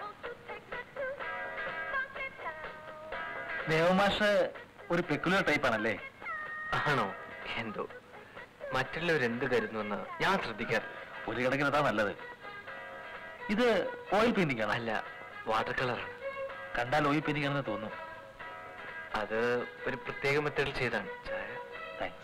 ദേവമാഷ് ഒരു പെക്കുലർ ടൈപ്പ് ആണല്ലേ ആണോ എന്തോ മറ്റുള്ളവർ എന്ത് കരുതുമെന്ന് ഞാൻ ശ്രദ്ധിക്കാറില്ല ഒരു കണക്കിന് അതാ നല്ലത് ഇത് ഓയിൽ പെയിന്റിംഗ് ആണ് അല്ല വാട്ടർ കളറാണ് കണ്ടാൽ ഓയിൽ പെയിന്റിംഗ് ആണെന്ന് തോന്നും അത് ഒരു പ്രത്യേക മെത്തേഡിൽ ചെയ്താണ് ചായ താങ്ക്സ്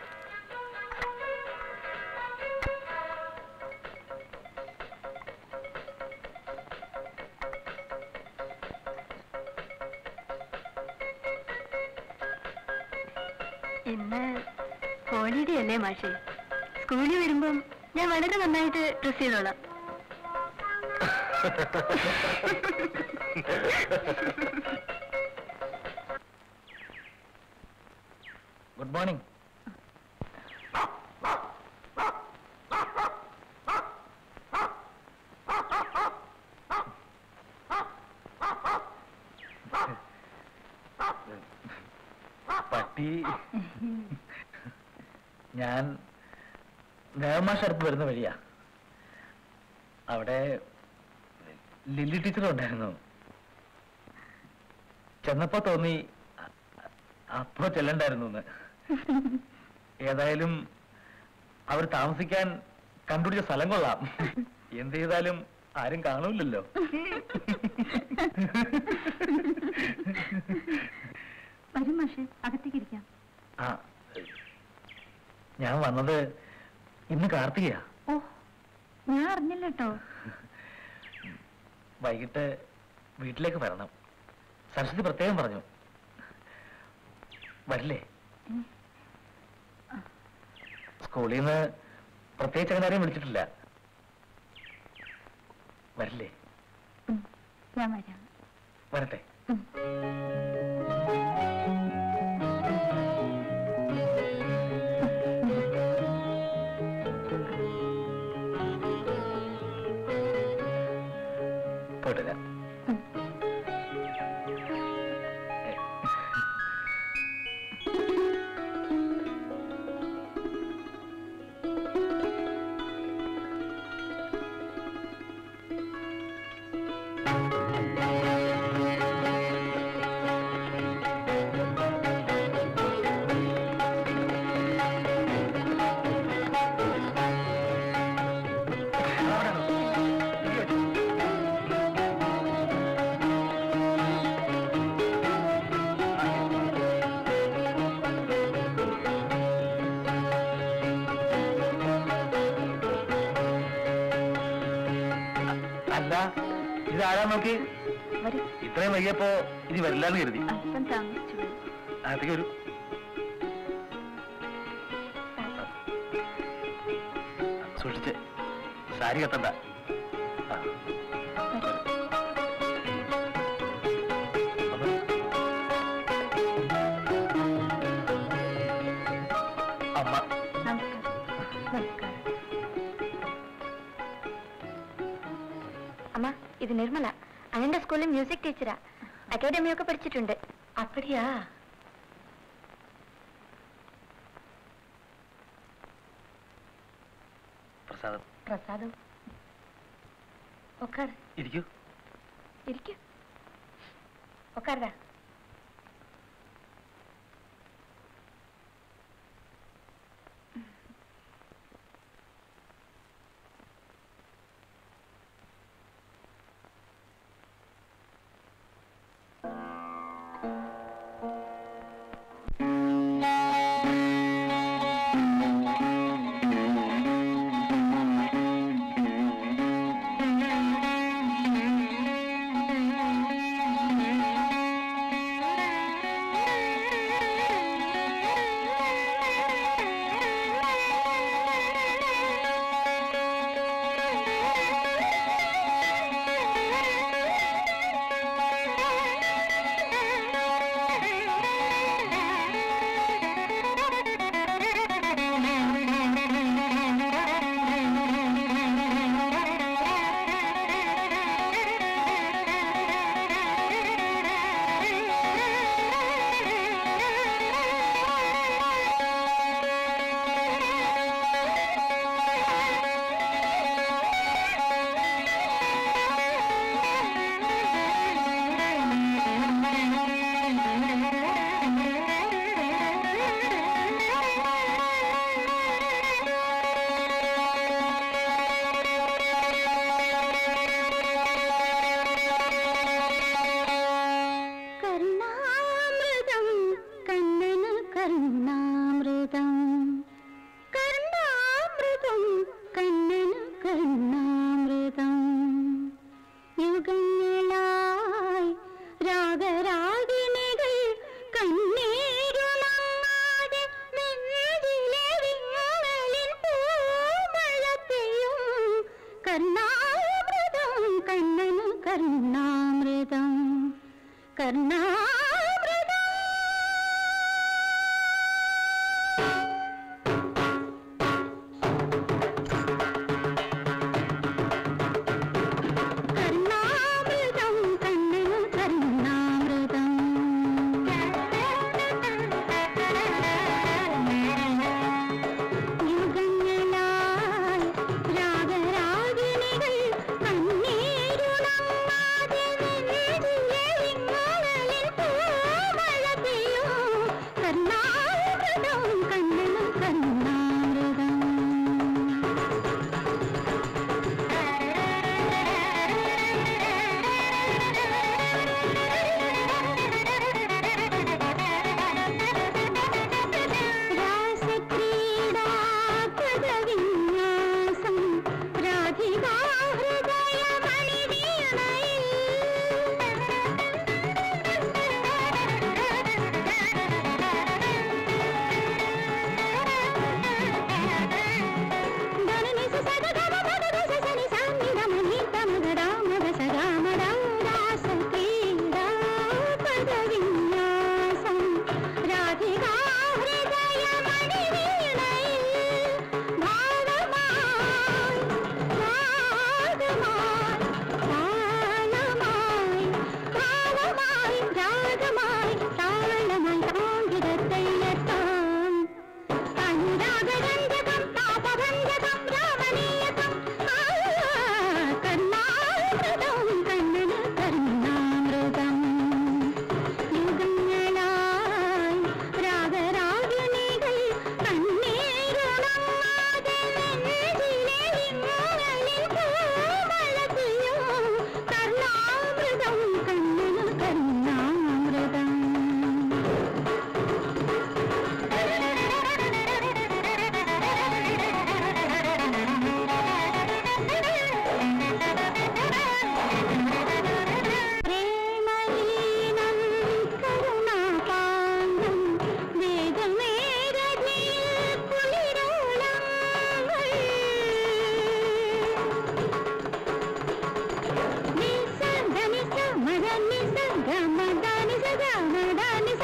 ഇന്ന് ഹോളിഡേ അല്ലേ മാഷേ സ്കൂളിൽ വരുമ്പം ഞാൻ വളരെ നന്നായിട്ട് ഡ്രസ് ചെയ്തോളാം ഗുഡ് മോർണിംഗ് പട്ടി ഞാൻ ദേവമാഷ അടുത്ത് വരുന്ന വഴിയാ അവിടെ ലില്ലി ടീച്ചർ ഉണ്ടായിരുന്നു ചെന്നപ്പോ തോന്നി അ- അപ്പോ ചെല്ലണ്ടായിരുന്നു എന്ന് ഏതായാലും അവർ താമസിക്കാൻ കണ്ടുപിടിച്ച സ്ഥലം കൊള്ളാം എന്ത് ചെയ്താലും ആരും കാണൂലല്ലോ വരും മാഷേ അകത്തേക്ക് ഇരിക്കാം ആ ഞാൻ വന്നത് ഇന്ന് കാർത്തികയാ ഓ ഞാൻ അറിഞ്ഞില്ല കേട്ടോ വൈകിട്ട് വീട്ടിലേക്ക് വരണം സരസ്വതി പ്രത്യേകം പറഞ്ഞു വരില്ലേ സ്കൂളിൽ നിന്ന് പ്രത്യേകിച്ച് അങ്ങനെ ആരെയും വിളിച്ചിട്ടില്ല വരില്ലേ ഞാൻ വരാം വരട്ടെ പോയിട്ട് വരാം അല്ല ഇതാരാ നോക്കി വരും ഇത്രയും വൈകിയപ്പോ ഇനി വരില്ലാന്ന് കരുതി അല്പം താമസിച്ചു പോയി. അകത്തേക്ക് ഒരു സൂക്ഷിച്ച് സാരി കത്തണ്ട ആ. വരും. വന്ന്. അമ്മ നമസ്കാരം നമസ്കാരം அம்மா இது நிர்மலா அண்ணன் ஸ்கூல்ல மியூசிக் டீச்சரா அகாடமிയൊക്കെ പഠിച്ചിട്ടുണ്ട് அப்படியா പ്രസാദം പ്രസാദം ഉക്കാർ ഇരിക്കൂ ഇരിക്കൂ ഉക്കാരടാ കർണാമൃതം കർണാമൃതം കർണാമൃതം കണ്ണനു കർണാമൃതം യുഗങ്ങളായി രാഗരാഗിണികൾ കണ്ണീരുണങ്ങാതെ നെഞ്ചിലെ വിങ്ങലിൽ പൂമഴ പെയ്യും. കർണാമൃതം കണ്ണനു കർണാമൃതം രാസക്രീഡാ പദവിന്യാസം രാധികാ രാധികാ ഹൃദയമണി വീണയിൽ ഭാവമായി രാഗമായി താളമായി ഭാവമായി രാഗമായി താളമായി താങ്കിടത്തെയ്യത്താം അനുരാഗരഞ്ജകം താപഭഞ്ജകം രാമണീയകം കർണാമൃതം കണ്ണന് കർണാമൃതം യുഗങ്ങളായി രാഗരാഗിണികൾ കണ്ണീരുണങ്ങാതെ നെഞ്ചിലെ വിങ്ങലിൽ പൂമഴ പെയ്യും. കർണാമൃതം കണ്ണനു കർണാമൃതം പ്രേമലീനം കരുണാപാനം വേദമേരതിയിൽ കുളിരോളങ്ങൾ നിസ ധനിസ മദ നിസ ഗമദ നിസ ഗമദ നിസ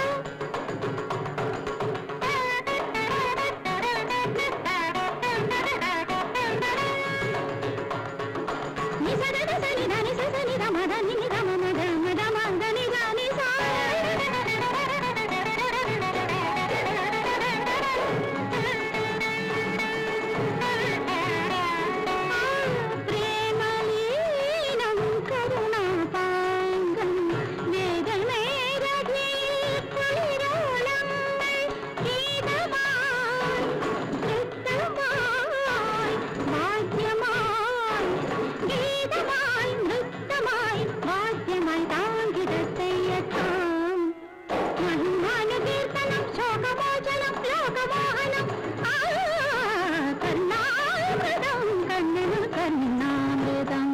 പ്രേമലീനം കരുണാപാങ്കം വേദമേരതിയിൽ കുളിരോളങ്ങൾ ഗീതമായി നൃത്തമായി വാദ്യമായി ഗീതമായി നൃത്തമായി വാദ്യമായി താങ്കിടത്തെയ്യത്താം മഹിമാനുകീർത്തനം ശോകമോചനം ലോകമോഹനം ആ കർണാമൃതം കണ്ണനു കർണാമൃതം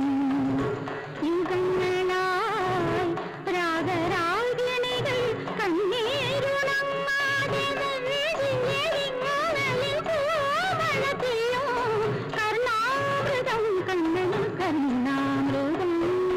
യുഗങ്ങളായി രാഗരാഗിണികൾ കണ്ണീരുണങ്ങാതെ നെഞ്ചിലെ വിങ്ങലിൽ പൂമഴ പെയ്യും. കർണാമൃതം കണ്ണനു കർണാമൃതം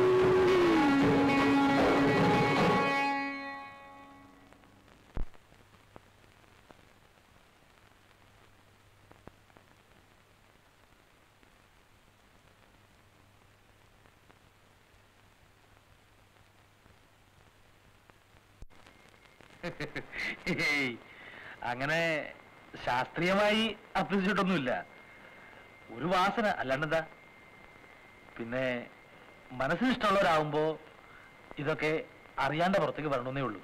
ഏയ്, അങ്ങനെ ശാസ്ത്രീയമായി അഭ്യസിച്ചിട്ടൊന്നുമില്ല ഒരു വാസന അല്ലാണ്ടെന്താ പിന്നെ മനസ്സിന് ഇഷ്ടമുള്ളവരാകുമ്പോ ഇതൊക്കെ അറിയാണ്ട പുറത്തേക്ക് വരണമെന്നേ ഉള്ളൂ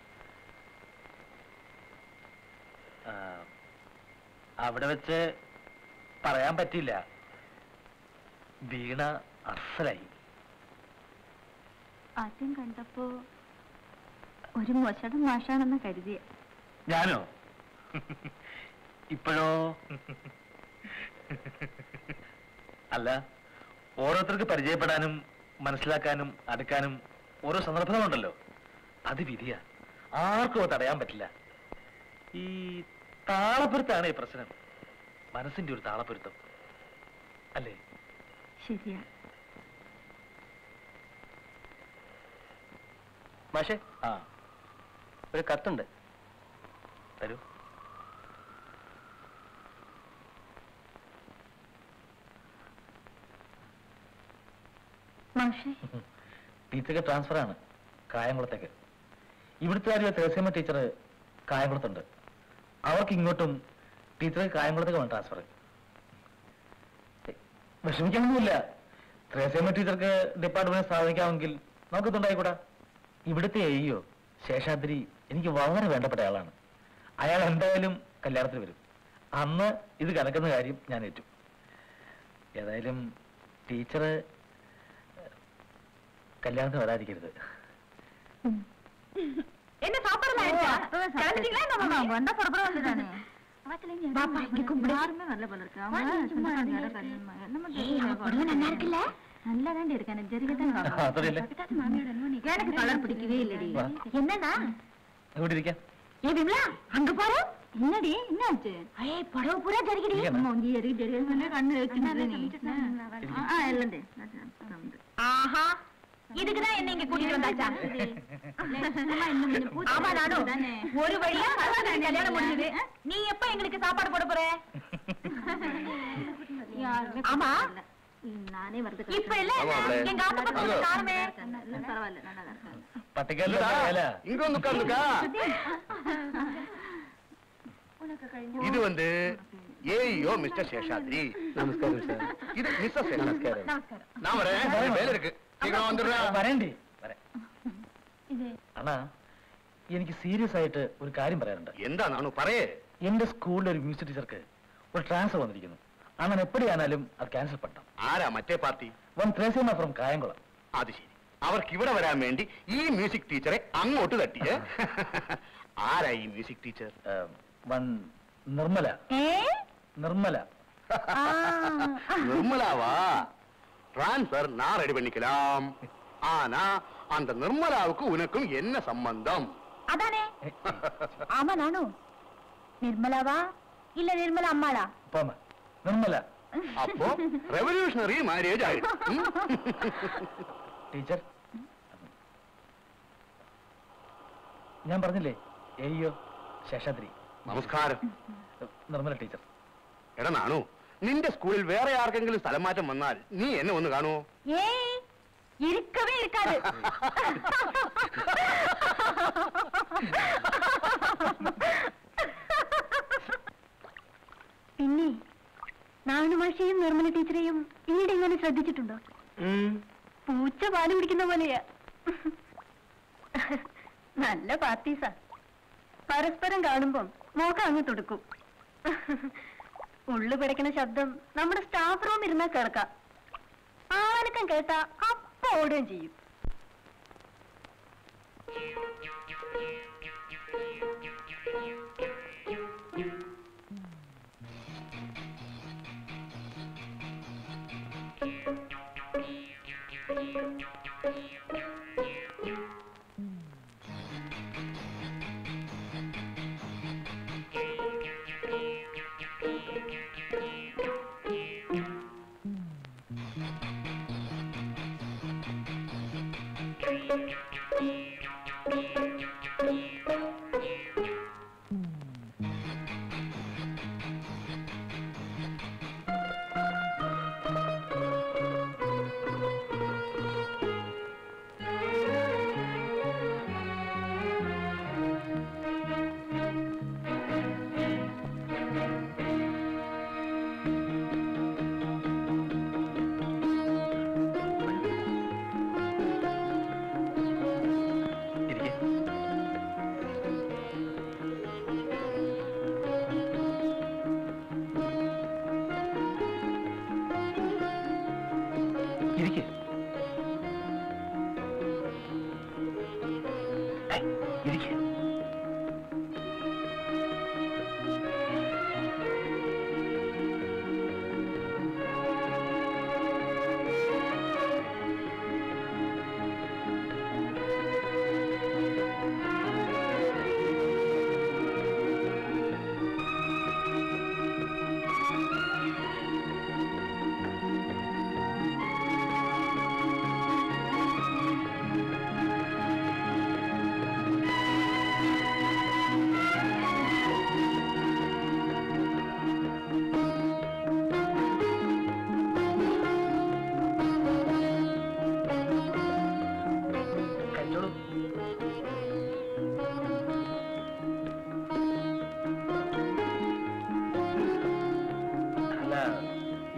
ആ, അവിടെ വെച്ച് പറയാൻ പറ്റില്ല വീണ അസലായി ആദ്യം കണ്ടപ്പോ ഒരു മൊശടം മാഷാണെന്ന് കരുതിയ ഞാനോ ഇപ്പോഴോ അല്ല ഓരോരുത്തർക്ക് പരിചയപ്പെടാനും മനസ്സിലാക്കാനും അടുക്കാനും ഓരോ സന്ദർഭങ്ങളുണ്ടല്ലോ അത് വിധിയാ ആർക്കും അത് തടയാൻ പറ്റില്ല ഈ താളപ്പൊരുത്താണ് ഈ പ്രശ്നം മനസ്സിന്റെ ഒരു താളപ്പൊരുത്തം അല്ലേ ശരിയാ മാഷേ ആ ഒരു കത്തുണ്ട് തരൂ മാഷേ ടീച്ചർക്ക് ട്രാൻസ്ഫർ ആണ് കായംകുളത്തേക്ക് ഇവിടുത്തെ ആരും തേഴ്സമ്മ ടീച്ചർ കായംകുളത്തുണ്ട് അവർക്ക് ഇങ്ങോട്ടും ടീച്ചർക്ക് കായംകുളത്തേക്ക് വേണം ട്രാൻസ്ഫർ വിഷമിക്കാനൊന്നുമില്ല ത്രേസ്യമ്മ ടീച്ചർക്ക് ഡിപ്പാർട്ട്മെന്റ് സ്ഥാപിക്കാമെങ്കിൽ നമുക്ക് ഇതുണ്ടായിക്കൂടാ ഇവിടുത്തെ അയ്യോ ശേഷാദ്രി എനിക്ക് വളരെ വേണ്ടപ്പെട്ട ആളാണ് അയാൾ എന്തായാലും കല്യാണത്തിന് വരും അന്ന് ഇത് കണക്കുന്ന കാര്യം ഞാൻ ഏറ്റു ഏതായാലും ടീച്ചർ கல்யாணத்துக்கு வராதிக்கிறது என்ன சாப்பாடு கிளம்பிட்டீங்களா என்ன மாமா வந்தா புறப்பட வந்துதானே பாப்பா இங்க கும்பிடு யாருமே வரல போல இருக்கு நல்லா இருக்குல்ல நல்லா தாண்டி இருக்கு எனக்கு ஜெரிகத்தான் അതറിയില്ല எனக்கு கலர் பிடிக்கவே இல்லடி வா. என்னடா ഇവിടെ ഇരിക്കാം ஏ விமலா அங்க பாரு என்னடி என்னாச்சு ஏய் படவு பூரா ஜரிகடி இங்கேண்ணா. அம்மா இங்க ஜரிகி ஜரிகி கண்ணு வச்சுட்டு நீ ஆ இல்லண்டே ஆஹா இதுக்குதான் என்ன இங்க கூட்டிட்டு வந்தாச்சா ஆமா நானும் ஒரு வழியா சரவணன் கல்யாணம் முடிஞ்சது நீ எப்ப எங்களுக்கு சாப்பாடு போட போற ஆமா நானே வருது இப்ப இல்ல ஆமா, அவளே. எங்க ஆத்த பக்கம் காணுமே பரவாயில்ல പട്ടിക്കാലിലെ വേല இங்க வந்து உட்கார்ந்துக்கா இது வந்து ஏயோ மிஸ்டர் சேஷாத்ரி നമസ്കാരം സാർ இது மிஸ்டர் சேஷாத்ரி നമസ്കാരം நான் வரேன் வேலை இருக்கு சீக்கிரம் வந்துடுறேன் വരണ്ടേ വരാം അണ്ണാ എനിക്ക് സീരിയസ് ആയിട്ട് ഒരു കാര്യം പറയാനുണ്ട് എന്താ നാണു പറയേ എന്റെ സ്കൂളിലെ ഒരു മ്യൂസിക് ടീച്ചർക്ക് ഒരു ട്രാൻസ്ഫർ വന്നിരിക്കുന്നു അണ്ണൻ എപ്പോഴാണാലും അത് ക്യാൻസൽ പറ്റാം ആരാ മറ്റേ party one Thresiamma from Kayamkulam അത് ശരി അവർക്ക് ഇവിടെ വരാൻ വേണ്ടി ഈ മ്യൂസിക് ടീച്ചറെ അങ്ങോട്ട് തട്ടിയേ ആരാ ഈ music teacher one Nirmala Nirmala நிர்மலாவா டிரான்ஸ்பர் நான் ரெடி பண்ணிக்கலாம் ஆனா அந்த நிர்மலாவுக்கு உனக்கும் என்ன சம்பந்தம் அதானே ஆமா நானும் நிர்மலாவா இல்ல நிர்மலா அம்மாளா പോമ നിർമ്മല அப்போ ரெவல்யூஷனரி மேரேஜ் ஆயிடும் ம்? ടീച്ചർ ഞാൻ പറഞ്ഞില്ലേ അയ്യോ ശേഷാദ്രി നമസ്കാരം നിർമ്മല ടീച്ചർ എടാ നാണു നിന്റെ സ്കൂളിൽ വേറെ ആർക്കെങ്കിലും സ്ഥലം മാറ്റം വന്നാൽ നീ എന്നെ ഒന്ന് കാണുമോ ஏய் இருக்கவே இருக்காது പിന്നെ നാണുമാഷയും നിർമ്മല ടീച്ചറെയും ഈയിടെ ഇങ്ങനെ ശ്രദ്ധിച്ചിട്ടുണ്ടോ പൂച്ച പാല് കുടിക്കുന്ന പോലെയാ നല്ല പാർട്ടീസാ പരസ്പരം കാണുമ്പം മോക്കം അങ്ങ് തുടുക്കും ഉള്ളു പിടയ്ക്കുന്ന ശബ്ദം നമ്മുടെ സ്റ്റാഫ് റൂം ഇരുന്നാ കേൾക്കാം ആനക്കം കേട്ടാ അപ്പ ഓടുകയും ചെയ്യും ഇരിക്കെ ഇരിക്കെ ഇരിക്കെ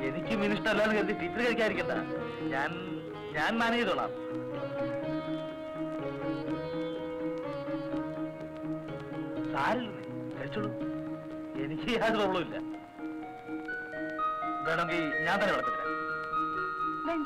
എനിക്ക് മിനിസ്റ്റർ അല്ലാന്ന് കരുതി ടീച്ചർ കഴിക്കാതിരിക്കണ്ട ഞാൻ ഞാൻ മാനേജ് ചെയ്തോളാം സാരില്ലേ കഴിച്ചോളൂ എനിക്ക് യാതൊരു പ്രോബ്ലം ഇല്ല വേണമെങ്കിൽ ഞാൻ തന്നെ വിളക്കത്തില്ല വേണ്ട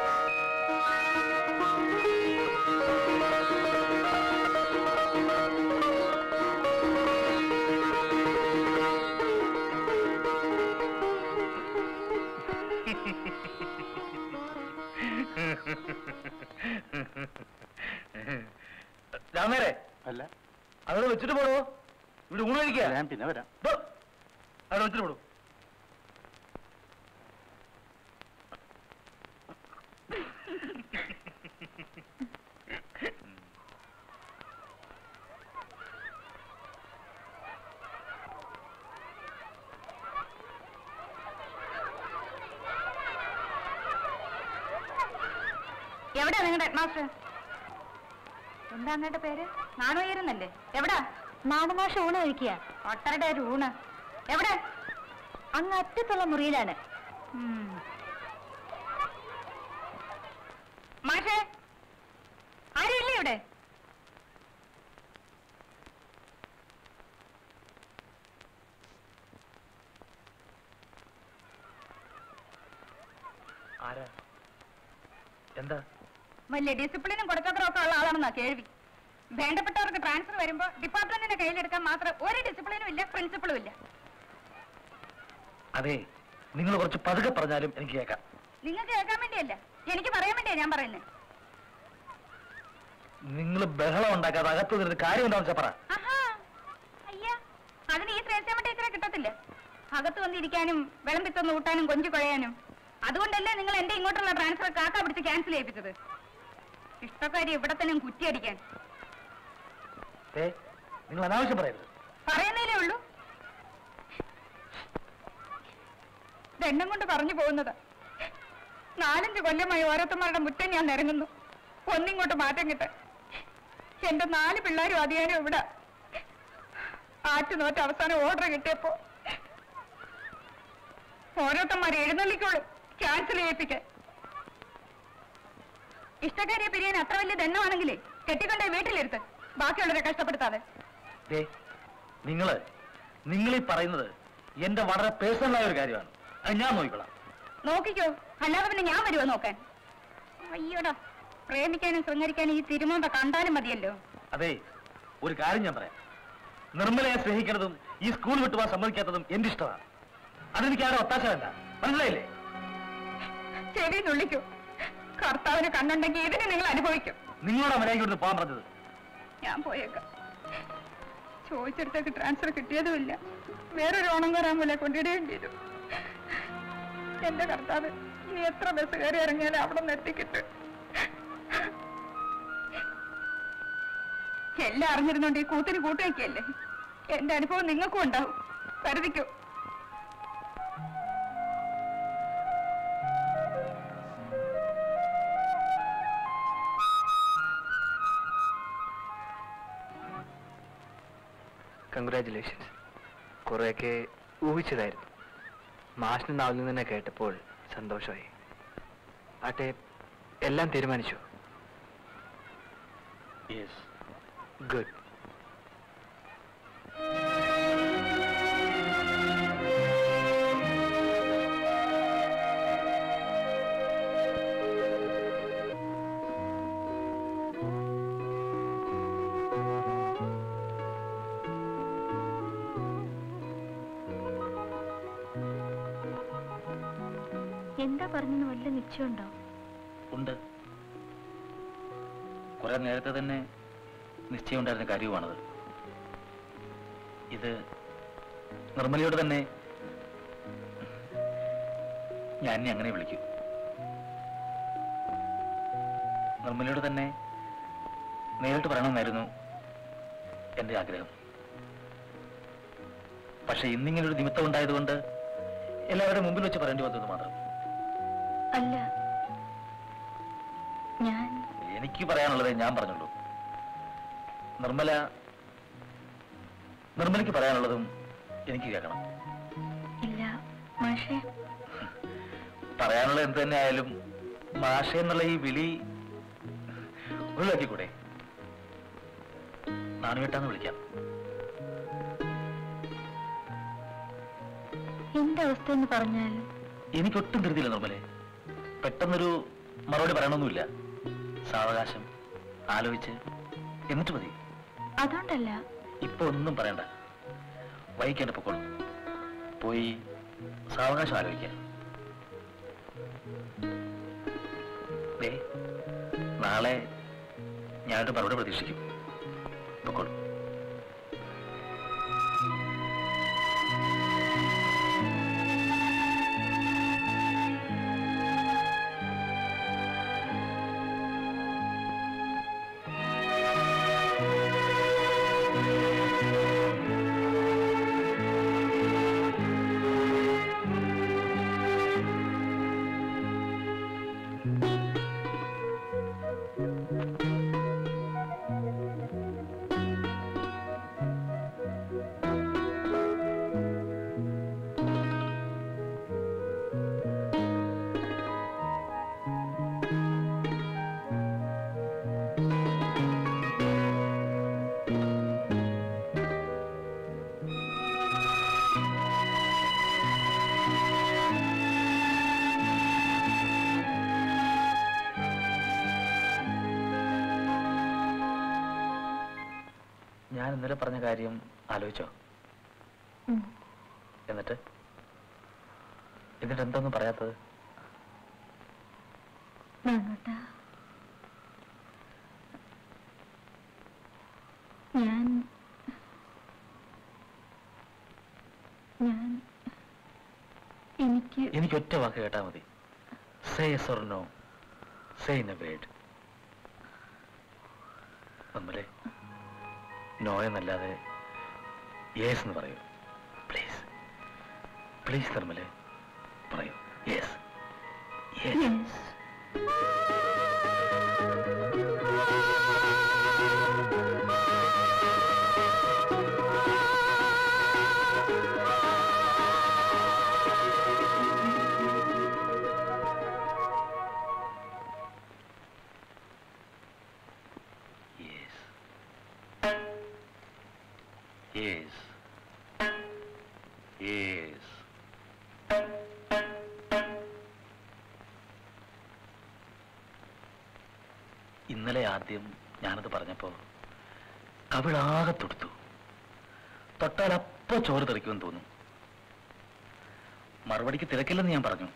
രാമേരെ അല്ല അവിടെ വെച്ചിട്ട് പോടോ ഇവിടെ ഊണ് കഴിക്കുക ഞാൻ പിന്നെ വരാം ദോ, അവിടെ വെച്ചിട്ട് പോടൂ എവിടാ നിങ്ങളുടെ ഹെഡ്മാസ്റ്റർ എന്താ അങ്ങയുടെ പേര് നാണുയരുന്നല്ലേ എവിടാ നാണുമാഷ ഊണ് കഴിക്കുക ഒട്ടരുടെ ഒരു ഊണ് എവിടെ അങ്ങ് അറ്റത്തുള്ള മുറിയിലാണ് ഉം. മാഷേ ആരുമില്ലേ ഇവിടെ ആരാ എന്താ വലിയ ഡിസിപ്ലിനും കൊടുക്കത്രൊക്കെ ഉള്ള ആളാണെന്നാ കേൾവി വേണ്ടപ്പെട്ടവർക്ക് ട്രാൻസ്ഫർ വരുമ്പോ ഡിപ്പാർട്ട്മെന്റിന്റെ കയ്യിലെടുക്കാൻ മാത്രം ഒരു ഡിസിപ്ലിനും ഇല്ല പ്രിൻസിപ്പളും ഇല്ല അതെ നിങ്ങൾ കുറച്ച് പതുക്കെ പറഞ്ഞാലും എനിക്ക് കേൾക്കാം നിങ്ങൾക്ക് കേൾക്കാൻ വേണ്ടിയല്ല എനിക്ക് പറയാൻ വേണ്ടിയാ ഞാൻ പറയുന്നത് നിങ്ങൾ ബഹളം ഉണ്ടാക്കാതെ അകത്ത് നിന്നിട്ട് കാര്യം എന്താണെന്ന് വെച്ചാ പറ ആഹാ അയ്യ അതിന് ഈ ത്രേസ്യാമ്മ ടീച്ചറെ കിട്ടത്തില്ല അകത്ത് വന്നിരിക്കാനും വിളമ്പിത്തൊന്ന് ഊട്ടാനും കൊഞ്ചു കുഴയാനും അതുകൊണ്ടല്ലേ നിങ്ങൾ എന്റെ ഇങ്ങോട്ടുള്ള ട്രാൻസ്ഫർ കാക്ക പിടിച്ച് ക്യാൻസൽ ചെയ്യിപ്പിച്ചത് ഇഷ്ടക്കാരി ഇവിടെ തന്നെ കുറ്റിയടിക്കാൻ ഏ നിങ്ങൾ അനാവശ്യം പറയരുത് പറയുന്നതിലേ ഉള്ളൂ ദണ്ണം കൊണ്ട് പറഞ്ഞു പോകുന്നത് നാലഞ്ച് കൊല്ലമായി ഓരോരുത്തന്മാരുടെ മുറ്റം ഞാൻ നിരങ്ങുന്നു ഒന്നിങ്ങോട്ട് മാറ്റം കിട്ടെ എന്റെ നാല് പിള്ളേരും അധികാരം ഇവിടെ ആറ്റു നോറ്റ് അവസാനം ഓർഡർ കിട്ടിയപ്പോ ഓരോരുത്തന്മാരെ എഴുന്നള്ളിക്കോളും ക്യാൻസൽ ചെയ്യിപ്പിക്കാൻ ഇഷ്ടക്കാരിയെ പിരിയാൻ അത്ര വലിയ ദണ്ണമാണെങ്കിലേ കെട്ടിക്കൊണ്ടേ വീട്ടിലിരുത്ത് ബാക്കിയുള്ളവരെ കഷ്ടപ്പെടുത്താതെ ദേ നിങ്ങള് നിങ്ങൾ ഈ പറയുന്നത് എന്റെ വളരെ പേഴ്സണലായ ഒരു കാര്യമാണ് അത് ഞാൻ നോക്കിക്കൊള്ളാം നോക്കിക്കോ അല്ലാതെ പിന്നെ ഞാൻ വരുമോ നോക്കാൻ അയ്യോടാ പ്രേമിക്കാനും ശൃംഗരിക്കാനും ഈ തിരുമോന്ത കണ്ടാലും മതിയല്ലോ അതെ ഒരു കാര്യം ഞാൻ പറയാം നിർമ്മലയെ സ്നേഹിക്കുന്നതും ഈ സ്കൂൾ വിട്ടുപോകാൻ സമ്മതിക്കാത്തതും എന്റെ ഇഷ്ടമാണ് അതെനിക്ക് ആരും ഒത്താശ വേണ്ട മനസ്സിലായില്ലേ ചെവി നുള്ളിക്കൂ കർത്താവിന് കണ്ണുണ്ടെങ്കിൽ ഇതിനെ നിങ്ങൾ അനുഭവിക്കും നിങ്ങളോട് മര്യാദയ്ക്ക് ഇവിടുന്ന് പോകാൻ പറഞ്ഞത് ഞാൻ പോയേക്കാം ചോദിച്ചിടത്തേക്ക് ട്രാൻസ്ഫർ കിട്ടിയതുമില്ല വേറൊരു ഓണം കയറാൻ പോലെ കൊണ്ടിടുകയും ചെയ്തു എന്റെ കർത്താവ് ഇനി എത്ര ബസ് കയറി ഇറങ്ങിയാലും അവിടെ നിന്ന് എത്തിക്കിട്ട് എല്ലാം അറിഞ്ഞിരുന്നോണ്ട് ഈ കൂത്തിന് കൂട്ടുവയ്ക്കല്ലേ എന്റെ അനുഭവം നിങ്ങൾക്കും ഉണ്ടാവും കരുതിക്കോ കൺഗ്രാറ്റുലേഷൻസ് കുറേയൊക്കെ ഊഹിച്ചതായിരുന്നു മാഷിന്റെ നാവിൽ നിന്ന് തന്നെ കേട്ടപ്പോൾ സന്തോഷമായി ആട്ടെ എല്ലാം തീരുമാനിച്ചു യെസ് ഗുഡ് എന്താ പറഞ്ഞെന്ന് വല്ല നിശ്ചയമുണ്ടോ ഉണ്ട് കുറെ നേരത്തെ തന്നെ നിശ്ചയമുണ്ടായിരുന്ന കാര്യവുമാണത് ഇത് നിർമ്മലയോട് തന്നെ ഞാൻ ഇനി അങ്ങനെ വിളിക്കൂ നിർമ്മലയോട് തന്നെ നേരിട്ട് പറയണമെന്നായിരുന്നു എന്റെ ആഗ്രഹം പക്ഷെ ഇന്നിങ്ങനെ ഒരു നിമിത്തം ഉണ്ടായതുകൊണ്ട് എല്ലാവരുടെയും മുമ്പിൽ വെച്ച് പറയേണ്ടി വന്നത് മാത്രം അല്ല ഞാൻ എനിക്ക് പറയാനുള്ളത് ഞാൻ പറഞ്ഞുള്ളൂ നിർമ്മല നിർമ്മലയ്ക്ക് പറയാനുള്ളതും എനിക്ക് കേൾക്കണം ഇല്ല മാഷേ പറയാനുള്ള എന്ത് തന്നെ ആയാലും മാഷ എന്നുള്ള ഈ വിളി ഒഴിവാക്കിക്കൂടെ നാണുവേട്ടാന്ന് വിളിക്കാം എന്റെ അവസ്ഥ എന്ന് പറഞ്ഞാൽ എനിക്കൊട്ടും ധൃതിയില്ല നിർമ്മലെ പെട്ടെന്നൊരു മറുപടി പറയണമെന്നില്ല സാവകാശം ആലോചിച്ച് എന്നിട്ട് മതി അതുകൊണ്ടല്ല ഇപ്പൊ ഒന്നും പറയണ്ട വൈകിക്കേണ്ട പൊക്കോളൂ പോയി സാവകാശം ആലോചിക്കാം ദേ, നാളെ ഞാനൊരു മറുപടി പ്രതീക്ഷിക്കും പൊക്കോളൂ ഞാൻ ഇന്നലെ പറഞ്ഞ കാര്യം ആലോചിച്ചോ ഉം. എന്നിട്ട് എന്നിട്ട് എന്തൊന്നും പറയാത്തത് നാണോട്ടാ ഞാൻ ഞാൻ എനിക്ക് എനിക്ക് ഒറ്റ വാക്ക് കേട്ടാ മതി say or no say in a word നമ്മളെ നോ എന്നല്ലാതെ യേസ് എന്ന് പറയൂ പ്ലീസ് പ്ലീസ് നിർമ്മലെ പറയൂ yes yes Yes. Yes yes yes ഇന്നലെ ആദ്യം ഞാനത് പറഞ്ഞപ്പോ കവിളാകെ തൊടുത്തു തൊട്ടാൽ അപ്പോ ചോറ് തെറിക്കുമെന്ന് തോന്നും മറുപടിക്ക് തിരക്കില്ലെന്ന് ഞാൻ പറഞ്ഞു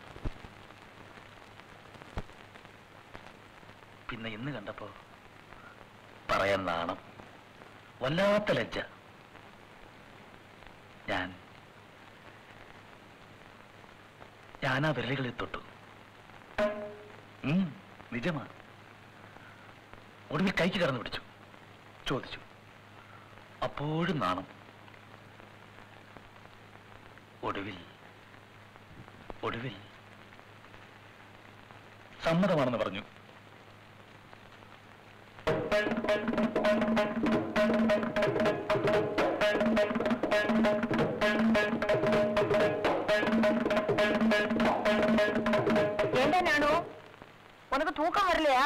പിന്നെ ഇന്ന് കണ്ടപ്പോ പറയാൻ നാണം വല്ലാത്ത ലജ്ജ ഞാൻ ഞാൻ ആ വിരലുകളിൽ തൊട്ടു ഉം, നിജമാ ഒടുവിൽ കൈക്ക് കടന്നു പിടിച്ചു ചോദിച്ചു അപ്പോഴും നാണം ഒടുവിൽ ഒടുവിൽ സമ്മതമാണെന്ന് പറഞ്ഞു ஏண்டா நானு உனக்கு தூக்கம் வரலையா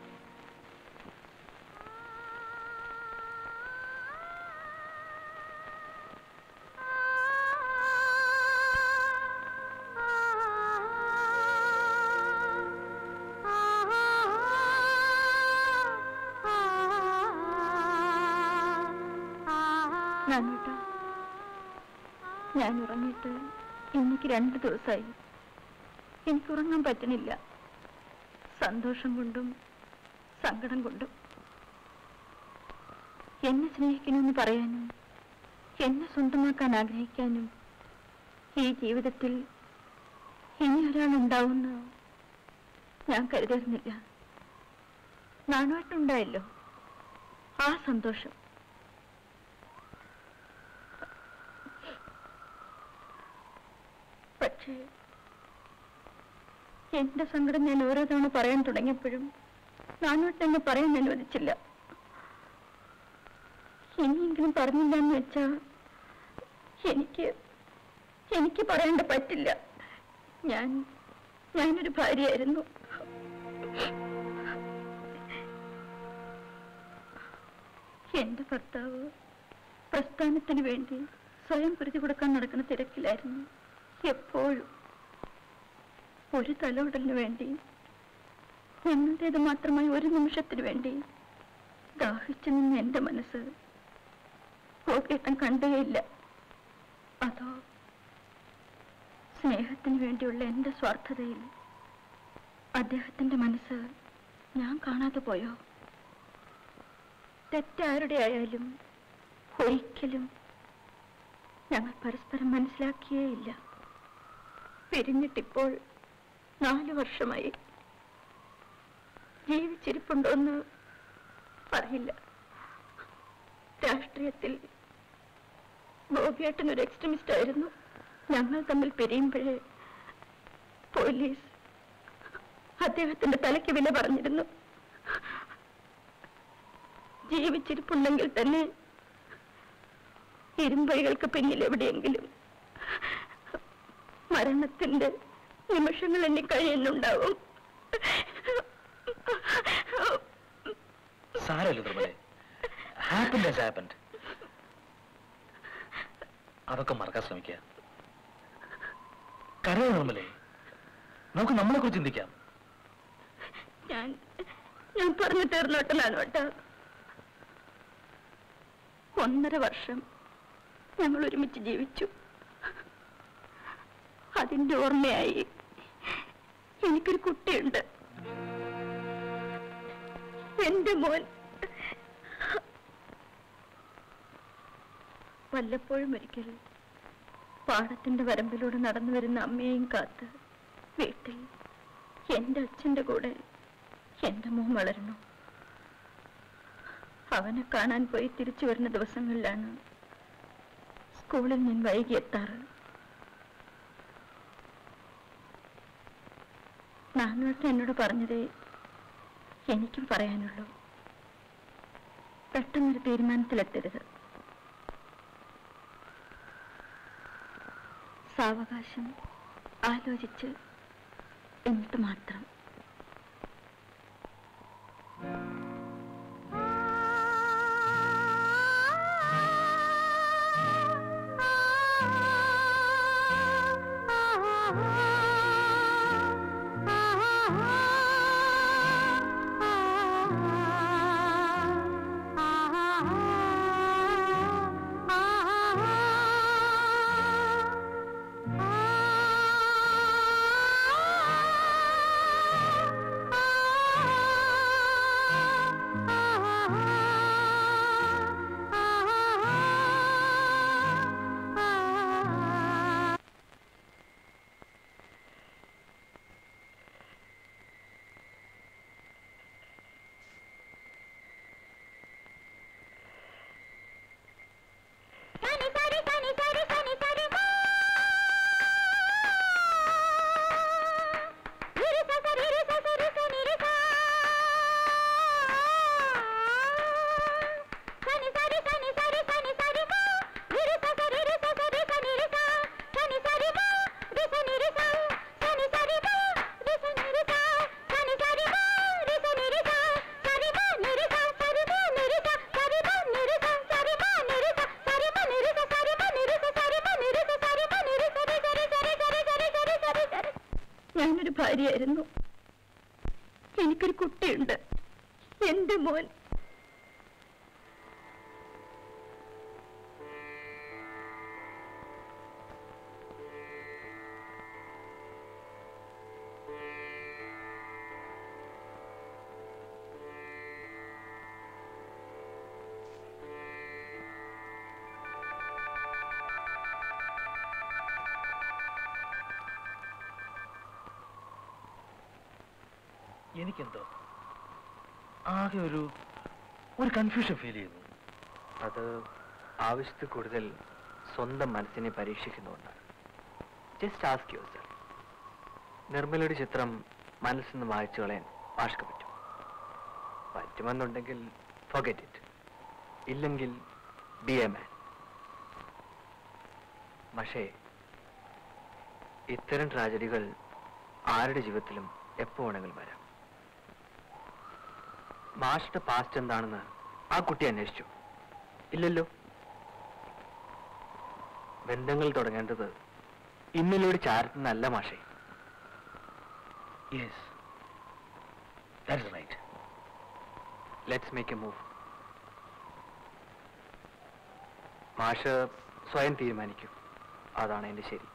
നാണോട്ടാ ഞാൻ ഉറങ്ങിയിട്ട് എനിക്ക് രണ്ട് ദിവസമായി എനിക്ക് ഉറങ്ങാൻ പറ്റണില്ല സന്തോഷം കൊണ്ടും സങ്കടം കൊണ്ടും എന്നെ സ്നേഹിക്കണമെന്ന് പറയാനും എന്നെ സ്വന്തമാക്കാൻ ആഗ്രഹിക്കാനും ഈ ജീവിതത്തിൽ ഇനി ഒരാളുണ്ടാവുമെന്ന് ഞാൻ കരുതിയിരുന്നില്ല നാണുമായിട്ടുണ്ടായല്ലോ ആ സന്തോഷം പക്ഷേ എന്റെ സങ്കടം ഞാൻ ഓരോ തവണ പറയാൻ തുടങ്ങിയപ്പോഴും നാനോട്ട് എന്നെ പറയാൻ അനുവദിച്ചില്ല ഇനിയെങ്കിലും പറഞ്ഞില്ല എന്ന് വെച്ചാ എനിക്ക് എനിക്ക് പറയേണ്ട പറ്റില്ല ഞാൻ ഞാനൊരു ഭാര്യയായിരുന്നു എന്റെ ഭർത്താവ് പ്രസ്ഥാനത്തിന് വേണ്ടി സ്വയം പൊരുതി കൊടുക്കാൻ നടക്കുന്ന തിരക്കിലായിരുന്നു എപ്പോഴും ഒരു തലോടലിന് വേണ്ടി ഞങ്ങളുടേത് മാത്രമായി ഒരു നിമിഷത്തിന് വേണ്ടി ദാഹിച്ചു നിന്ന എന്റെ മനസ്സ് പോകേട്ടം കണ്ടേയില്ല അതോ സ്നേഹത്തിന് വേണ്ടിയുള്ള എന്റെ സ്വാർത്ഥതയിൽ അദ്ദേഹത്തിന്റെ മനസ്സ് ഞാൻ കാണാതെ പോയോ തെറ്റാരുടെ ആയാലും ഒരിക്കലും ഞങ്ങൾ പരസ്പരം മനസ്സിലാക്കിയേയില്ല പിരിഞ്ഞിട്ടിപ്പോൾ നാല് വർഷമായി ജീവിച്ചിരിപ്പുണ്ടോന്ന് പറയില്ല രാഷ്ട്രീയത്തിൽ ബോബിയേട്ടൻ ഒരു എക്സ്ട്രീമിസ്റ്റ് ആയിരുന്നു ഞങ്ങൾ തമ്മിൽ പിരിയുമ്പോഴേ പോലീസ് അദ്ദേഹത്തിന്റെ തലയ്ക്ക് വില പറഞ്ഞിരുന്നു ജീവിച്ചിരിപ്പുണ്ടെങ്കിൽ തന്നെ ഇരുമ്പൈകൾക്ക് പിന്നിൽ എവിടെയെങ്കിലും മരണത്തിന്റെ നിമിഷങ്ങൾ എണ്ണി കഴിയുന്നുണ്ടാവും സാരമില്ല നിർമ്മലെ ഹാപ്പൻഡ് ഹാസ് ഹാപ്പൻഡ് അതൊക്കെ മറക്കാൻ ശ്രമിക്കുക കരയോ നിർമ്മലെ നമുക്ക് നമ്മളെ കുറിച്ച് ചിന്തിക്കാം ഞാൻ ഞാൻ പറഞ്ഞു തീർന്നോട്ടെ നാനോട്ട ഒന്നര വർഷം ഞങ്ങൾ ഒരുമിച്ച് ജീവിച്ചു അതിന്റെ ഓർമ്മയായി എനിക്കൊരു കുട്ടിയുണ്ട് എന്റെ മോൻ വല്ലപ്പോഴും ഒരിക്കൽ പാടത്തിന്റെ വരമ്പിലൂടെ നടന്നു വരുന്ന അമ്മയെയും കാത്ത് വീട്ടിൽ എന്റെ അച്ഛന്റെ കൂടെ എന്റെ മോൻ വളരുന്നു അവനെ കാണാൻ പോയി തിരിച്ചു വരുന്ന ദിവസങ്ങളിലാണ് സ്കൂളിൽ ഞാൻ വൈകി എത്താറ് നാനോട്ട് എന്നോട് പറഞ്ഞതേ എനിക്കും പറയാനുള്ളൂ പെട്ടെന്നൊരു തീരുമാനത്തിലെത്തരുത് സാവകാശം ആലോചിച്ച് എന്നിട്ട് മാത്രം సని సరి సని సరి సని సరి మా రి స స రి రి స స రి స ని రి స సని సరి సని సరి సని సరి మా రి స స రి రి స స రి స ని రి స సని సరి మా రి స ని రి స సని సరి మా రి స ని రి స సని సరి మా రి స ని రి స సరి మా ని రి స సరి మా ని రి స సరి మా ని రి స సరి మా ని రి స సరి మా ని రి స సరి మా ని రి స సరి మా ని రి స సరి మా ని రి స రి సరి సరి సరి సరి సరి సరి సరి ഞാനൊരു ഭാര്യയായിരുന്നു എനിക്കൊരു കുട്ടിയുണ്ട് എന്റെ മോൻ എനിക്കെന്തോ ആകെ ഒരു ഒരു കൺഫ്യൂഷൻ ഫീൽ ചെയ്യുന്നു അത് ആവശ്യത്തിൽ കൂടുതൽ സ്വന്തം മനസ്സിനെ പരീക്ഷിക്കുന്നുകൊണ്ടാണ് ജസ്റ്റ് ആസ്ക് യുവർ സെൽഫ് നിർമ്മലയുടെ ചിത്രം മനസ്സിൽ നിന്ന് വായിച്ചു കളയാൻ ഭാഷക്ക് പറ്റും പറ്റുമെന്നുണ്ടെങ്കിൽ ഫൊഗറ്റ് ഇറ്റ് ഇല്ലെങ്കിൽ ബി എ മാൻ പക്ഷേ ഇത്തരം ട്രാജഡികൾ ആരുടെ ജീവിതത്തിലും എപ്പോ വേണമെങ്കിലും വരാം മാഷിന്റെ പാസ്റ്റ് എന്താണെന്ന് ആ കുട്ടി അന്വേഷിച്ചു ഇല്ലല്ലോ ബന്ധങ്ങൾ തുടങ്ങേണ്ടത് ഇന്നിലൂടെ ചാരത്തുനിന്നല്ല മാഷേ yes that's right let's make a move മാഷ് സ്വയം തീരുമാനിക്കും അതാണ് എൻ്റെ ശരി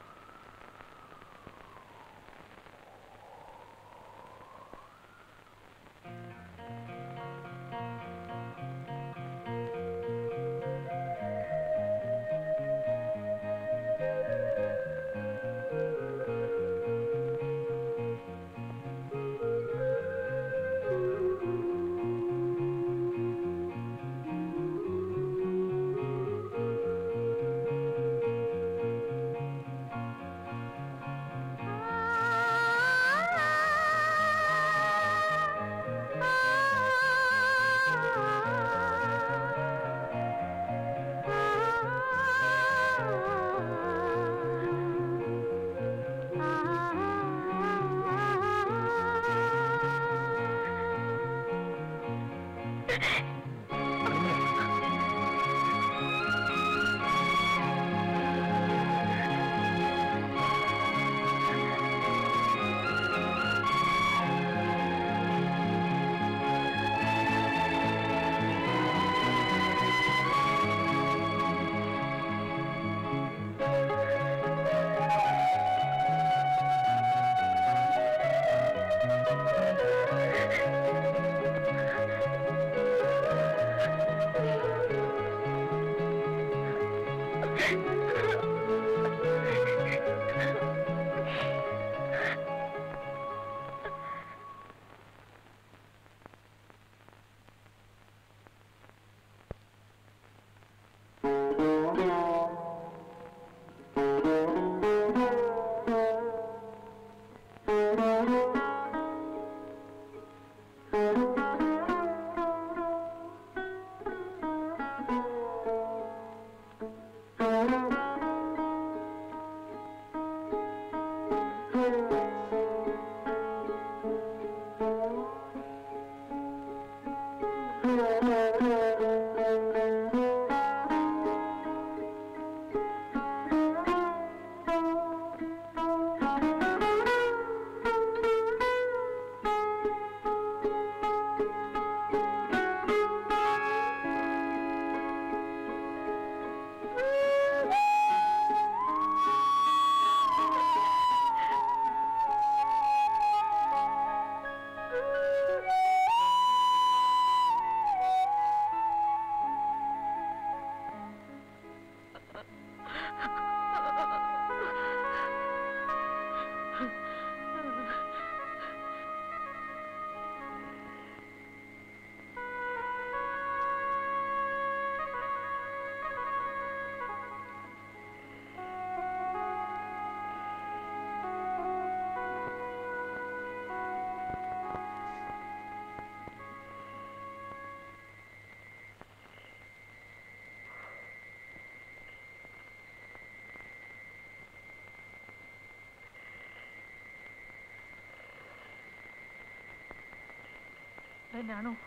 എന്നാണോ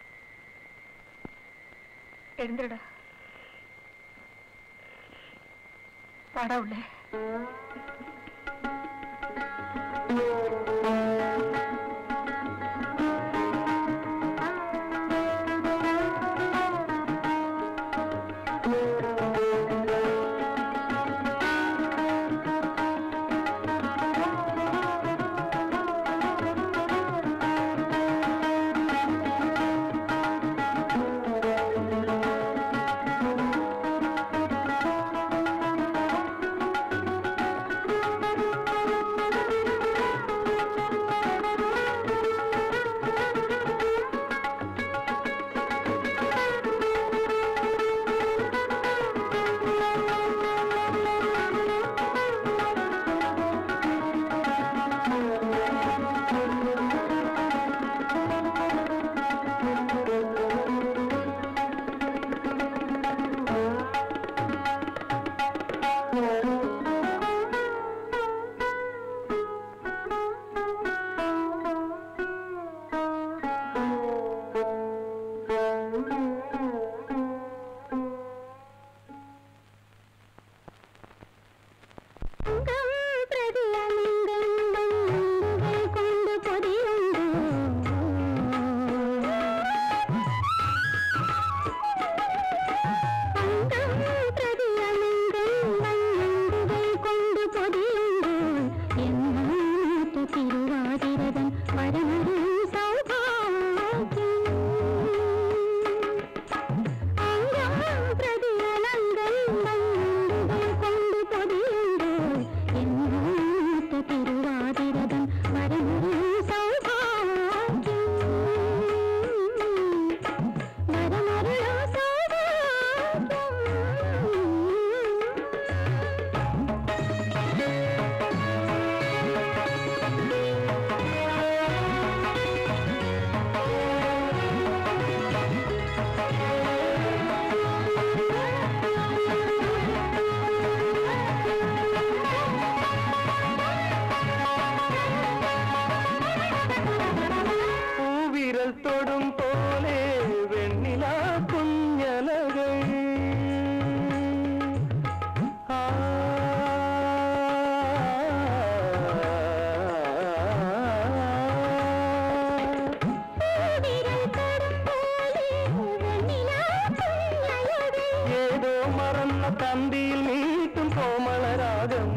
എഴുந்திരടാ പാടാ ഉള്ളേ ആ തിരുവാതിരതൻ വരമൊരു സൗഭാഗ്യം അംഗം പ്രതിയനന്തം ബന്ധുകൾ കൊണ്ടു പൊതിയുമ്പോൾ എന്നൂറ്റ തിരുവാതിരതൻ വരമൊരു സൗഭാഗ്യം വരമൊരു സൗഭാഗ്യം പൂവിരൽ തൊടും പോലെ വെണ്ണില കുഞ്ഞലകൾ ആ. ഏതോ മറന്ന തന്തിയിൽ നീട്ടും കോമളരാഗം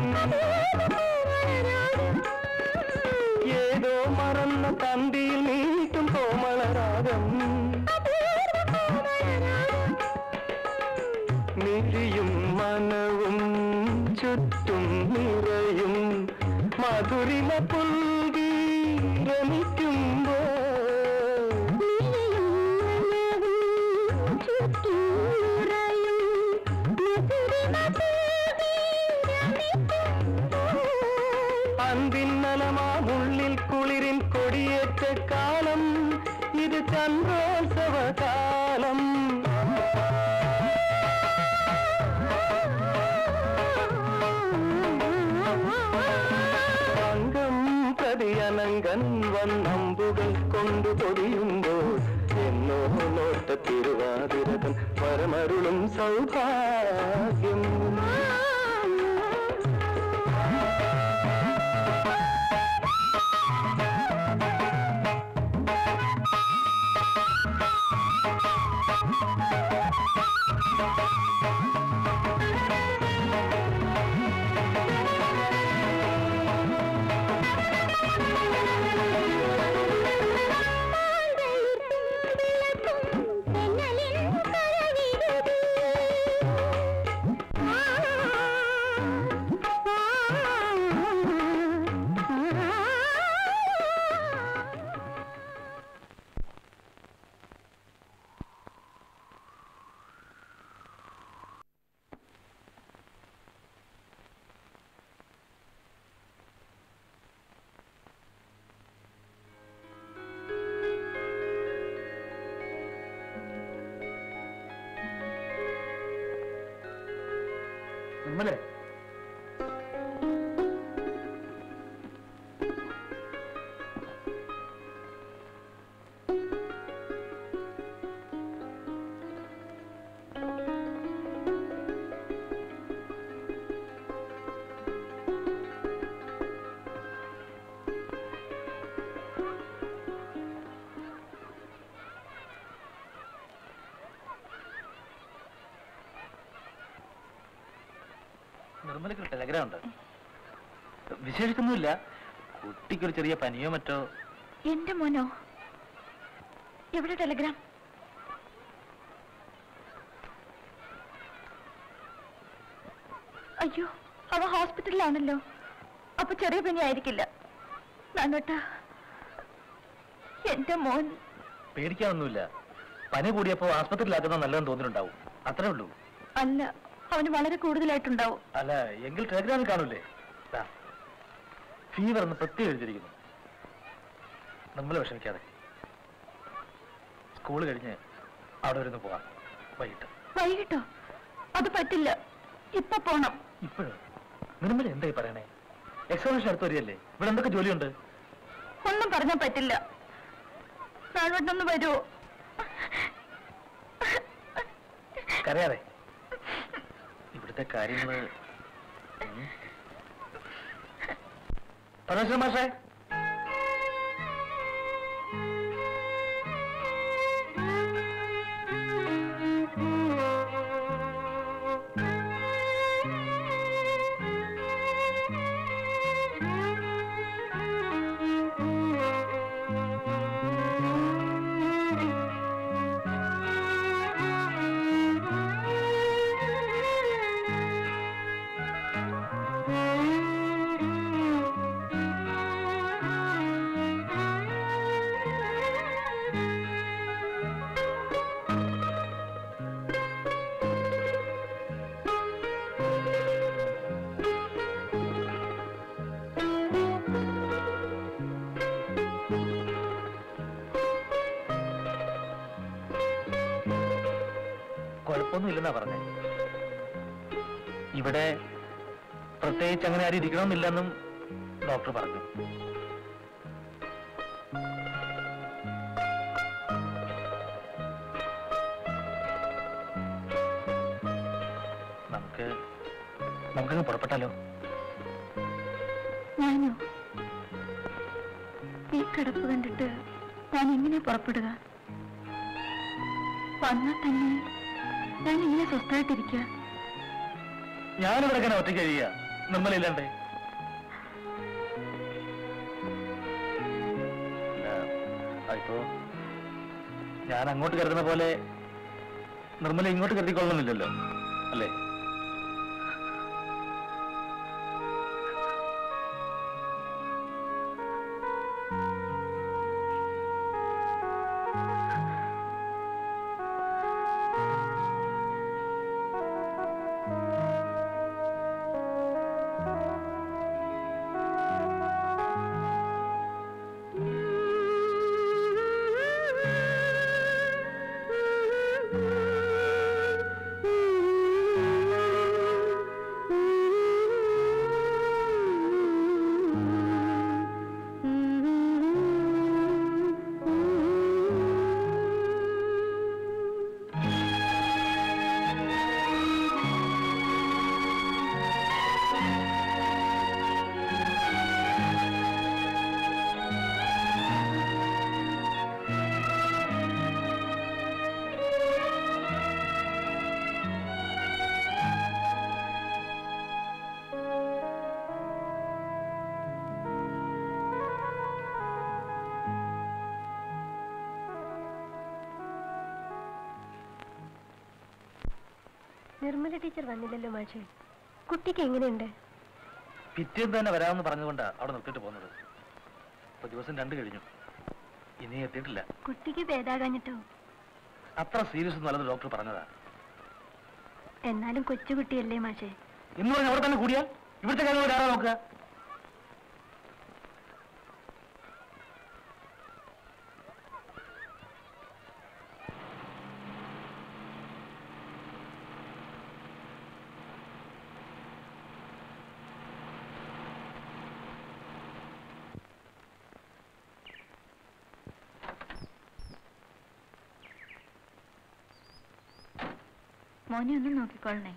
ഏതോ മറന്ന തന്തിയിൽ നീട്ടും കോമളരാഗം മിഴിയും മനവും ചുറ്റും നിറയും മധുരിമ പുൽകി രമിക്കുമ്പോ അന്തിന്നലമാമുള്ളിൽ കുളിരിൻ കൊടിയേറ്റ കാലം ഇത് ചന്ദ്രോത്സവ കാലം അംഗം പ്രതിയനങ്കൻ വന്നമ്പുകൾ കൊണ്ടു പൊതിയുമ്പോൾ എന്നോ നോട്ട തിരുവാതിരകൻ പരമരുളും സൗഭാഗ്യം നിർമ്മലേ നിർമ്മലയ്ക്ക് ഒരു ടെലഗ്രാം ഉണ്ട് വിശേഷിക്കൊന്നുമില്ല കുട്ടിക്കൊരു ചെറിയ പനിയോ മറ്റോ എന്റെ മോനോ എവിടെ ടെലഗ്രാം അയ്യോ അവ ഹോസ്പിറ്റലിലാണല്ലോ അപ്പൊ ചെറിയ പനി ആയിരിക്കില്ല നാനോട്ട എന്റെ മോൻ പേടിക്കാനൊന്നുമില്ല പനി കൂടിയപ്പോ ആസ്പത്രിയിലാക്കുന്ന നല്ലതെന്ന് തോന്നിയിട്ടുണ്ടാവും അത്രേ ഉള്ളൂ അല്ല അവന് വളരെ കൂടുതലായിട്ടുണ്ടാവും അല്ല എങ്കിൽ ടെലഗ്രാമിൽ കാണൂലേ ഫീവർ എന്ന് പ്രത്യേകം എഴുതിയിരിക്കുന്നു നമ്മൾ വിഷമിക്കാതെ സ്കൂൾ കഴിഞ്ഞ് അവിടെ വരുന്ന് പോവാം വൈകിട്ട് വൈകിട്ടോ അത് പറ്റില്ല ഇപ്പൊ പോണം ഇപ്പോഴും നിർമ്മല എന്തായി പറയണേ എക്സാമിനേഷൻ അടുത്ത് വരികയല്ലേ ഇവിടെ എന്തൊക്കെ ജോലിയുണ്ട് ഒന്നും പറഞ്ഞാൽ പറ്റില്ല നാളോട്ടൊന്ന് വരുമോ കരയാതെ ഇവിടുത്തെ കാര്യങ്ങള് ഉം. പരമേശ്വരൻ മാഷേ കുഴപ്പമൊന്നുമില്ലെന്നാ പറഞ്ഞേ ഇവിടെ പ്രത്യേകിച്ച് അങ്ങനെ ആരും ഇരിക്കണമെന്നില്ലെന്നും ഡോക്ടർ പറഞ്ഞു നമുക്ക് നമുക്കങ്ങ് പുറപ്പെട്ടാലോ ഞാനോ ഈ കിടപ്പ് കണ്ടിട്ട് ഞാൻ എങ്ങനെ പുറപ്പെടുക വന്നാൽ തന്നെ ഞാൻ ഇങ്ങനെ സ്വസ്ഥമായിട്ടിരിക്കുക ഞാനിവിടെ ഇങ്ങനെ ഒറ്റയ്ക്ക് കഴിയുക നമ്മളില്ലാണ്ടേ അല്ല, അതിപ്പോ ഞാൻ അങ്ങോട്ട് കരുതുന്ന പോലെ നിർമ്മല ഇങ്ങോട്ട് കരുതിക്കൊള്ളണമെന്നില്ലല്ലോ അല്ലേ നിർമ്മല ടീച്ചർ വന്നില്ലല്ലോ മാഷേ കുട്ടിക്ക് എങ്ങനെയുണ്ട് പിറ്റേന്ന് തന്നെ വരാമെന്ന് പറഞ്ഞുകൊണ്ടാ അവിടെ നിർത്തിയിട്ട് പോകുന്നത് ഇപ്പൊ ദിവസം രണ്ട് കഴിഞ്ഞു ഇനി എത്തിയിട്ടില്ല കുട്ടിക്ക് ഭേദാകാഞ്ഞിട്ടോ അത്ര സീരിയസ് ഒന്നും ഡോക്ടർ പറഞ്ഞതാ എന്നാലും കൊച്ചുകുട്ടിയല്ലേ മാഷേ എന്ന് പറഞ്ഞ് അവിടെ തന്നെ കൂടിയാൽ ഇവിടുത്തെ കാര്യങ്ങൾ ആരാ നോക്കുക മോനെ ഒന്ന് നോക്കിക്കൊള്ളണേ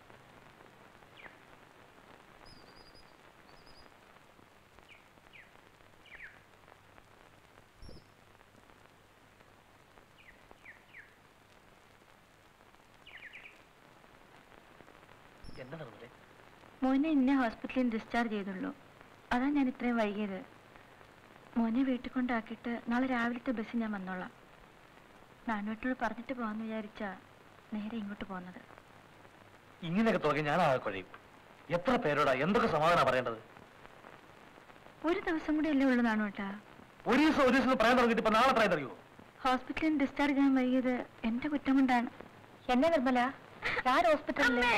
എന്താ നിർമ്മലേ മോനെ ഇന്നെ ഹോസ്പിറ്റലിൽ ഡിസ്ചാർജ് ചെയ്തുള്ളൂ അതാ ഞാൻ ഇത്രയും വൈകിയത് മോനെ വീട്ടിൽ കൊണ്ടാക്കിയിട്ട് നാളെ രാവിലത്തെ ബസ് ഞാൻ വന്നോളാം നാനോട്ടിനോട് പറഞ്ഞിട്ട് പോകാമെന്ന് വിചാരിച്ചാ നേരെ ഇങ്ങോട്ട് പോകുന്നത് ഇങ്ങനെയൊക്കെ തുടങ്ങി ഞാൻ ആകെ കുഴയും എത്ര പേരോടാ എന്തൊക്കെ സമാധാനം പറയേണ്ടത് ഒരു ദിവസം കൂടി അല്ലേ ഉള്ളൂ നാണോട്ടാ ഒരു ദിവസം ഒരു ദിവസം പറയാൻ തുടങ്ങിയിട്ട് ഇപ്പൊ നാളെ പറയാൻ അറിയോ ഹോസ്പിറ്റലിൽ ഡിസ്ചാർജ് ചെയ്യാൻ വൈകിയത് എന്റെ കുറ്റം കൊണ്ടാണ് എന്നാ നിർമ്മല ആർ ഹോസ്പിറ്റലില്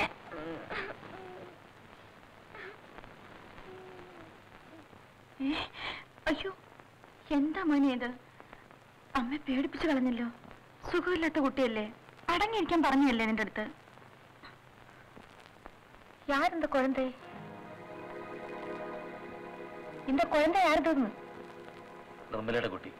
ഏ, അയ്യോ എന്താ മോനെ ഇത് അമ്മ പേടിപ്പിച്ചു കളഞ്ഞല്ലോ സുഖമില്ലാത്ത കുട്ടിയല്ലേ അടങ്ങിയിരിക്കാൻ പറഞ്ഞല്ലേ നിന്റെ അടുത്ത് யார் இந்த குழந்தை இந்த குழந்தை யாருதுன்னு നിർമ്മലയുടെ കുട്ടി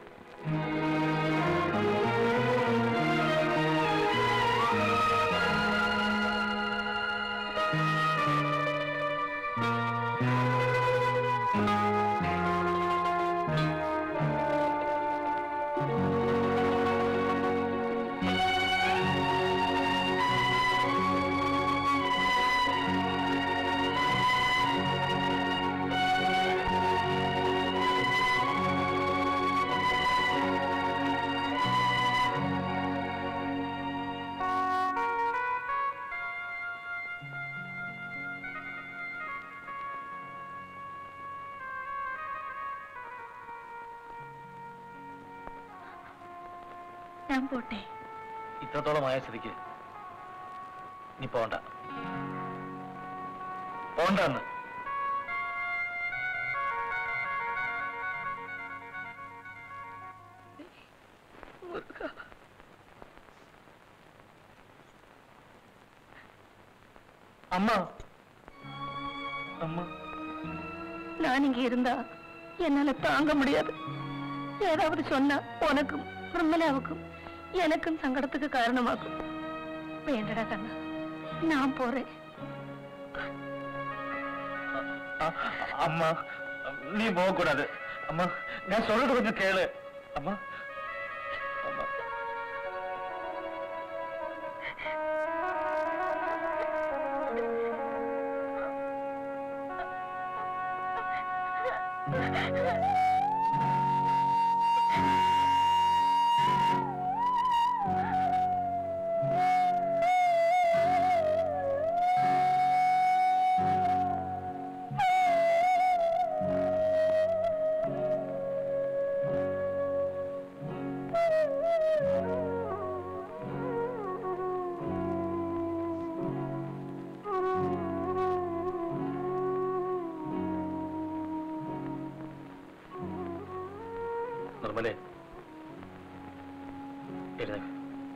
ഞാൻ പോട്ടെ ഇത്രത്തോളം ആയ സ്ഥിതിക്ക് നീ പോണ്ട പോണ്ടെന്ന് அம்மா அம்மா நான் இங்க இருந்தா என்னால தாங்க முடியாது ஏதாவது சொன்னா உனக்கும் பிரம்மலாவுக்கும் எனக்கும் சங்கடத்துக்கு காரணமாகும் வேண்டடா கண்ணா நான் போறேன் அ- அம்மா நீ போக கூடாது அம்மா நான் சொல்றது கொஞ்சம் கேளு அம்மா அம்மா നിർമ്മലേ എഴുന്നേക്ക്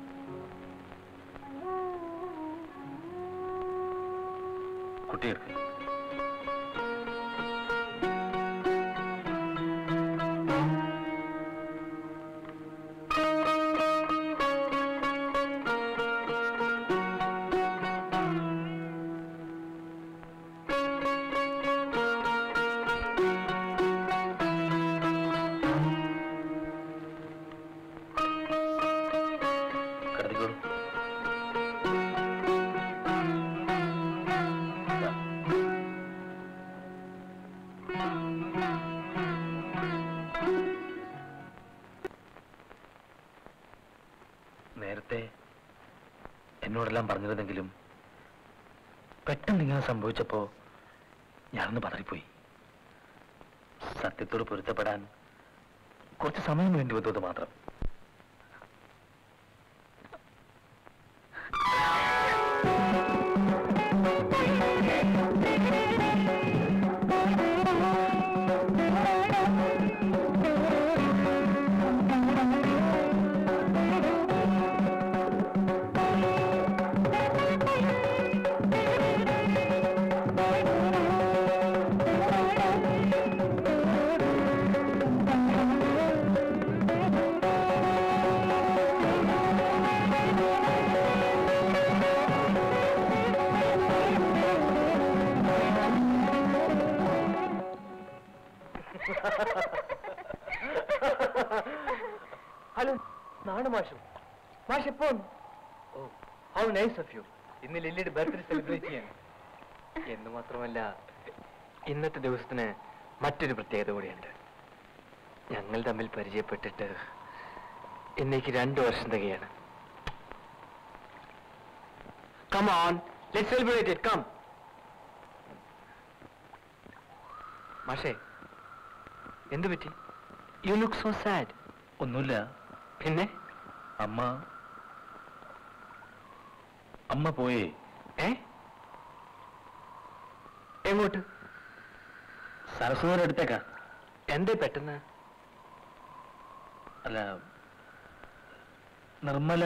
കുട്ടിയെടുക്ക് കിടത്തിക്കോളൂ നേരത്തെ എന്നോടെല്ലാം പറഞ്ഞിരുന്നെങ്കിലും പെട്ടെന്ന് ഇങ്ങനെ സംഭവിച്ചപ്പോ ഞാനൊന്ന് പതറിപ്പോയി സത്യത്തോട് പൊരുത്തപ്പെടാൻ കുറച്ച് സമയം വേണ്ടി വന്നത് മാത്രം ഹലോ നാണ് മാഷു മാഷ് എപ്പോ ഓ ഹൗ നൈസ് ഓഫ് യു ഇന്ന് ലില്ലിയുടെ ബർത്ത്ഡേ സെലിബ്രേറ്റ് ചെയ്യാൻ എന്ന് മാത്രമല്ല ഇന്നത്തെ ദിവസത്തിന് മറ്റൊരു പ്രത്യേകത കൂടിയുണ്ട് ഞങ്ങൾ തമ്മിൽ പരിചയപ്പെട്ടിട്ട് ഇന്നേക്ക് രണ്ടു വർഷം തികയാണ് come on let celebrate it come മാഷേ എന്തു പറ്റി യു ലുക്ക് സോ സാഡ് ഒന്നുമില്ല പിന്നെ അമ്മ അമ്മ പോയേ ഏ എങ്ങോട്ട് സരസ്വതിയുടെ അടുത്തേക്കാ എന്തേ പെട്ടെന്ന് അല്ല നിർമ്മല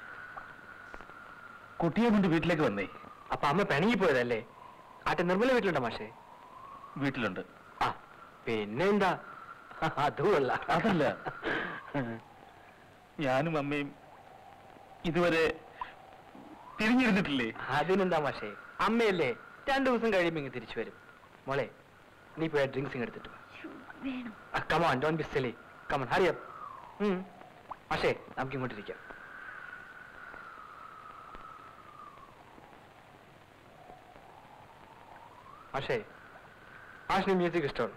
കുട്ടിയെ കൊണ്ട് വീട്ടിലേക്ക് വന്നേ അപ്പൊ അമ്മ പിണങ്ങിപ്പോയതല്ലേ ആട്ടെ നിർമ്മല വീട്ടിലുണ്ടോ മാഷേ വീട്ടിലുണ്ട് ആ പിന്നെന്താ അതുമല്ല അതല്ല ഞാനും അമ്മയും ഇതുവരെ തിരിഞ്ഞിരുന്നിട്ടില്ലേ അതിനെന്താ മാഷേ അമ്മയല്ലേ രണ്ടു ദിവസം കഴിയുമ്പോ ഇങ്ങ് തിരിച്ചു വരും മോളെ നീ പോയ ഡ്രിങ്ക്സ് എടുത്തിട്ട് come on don't be silly come on hurry up മാഷേ നമുക്ക് ഇങ്ങോട്ടിരിക്കാം മാഷേ മാഷിന് മ്യൂസിക് ഇഷ്ടമാണ്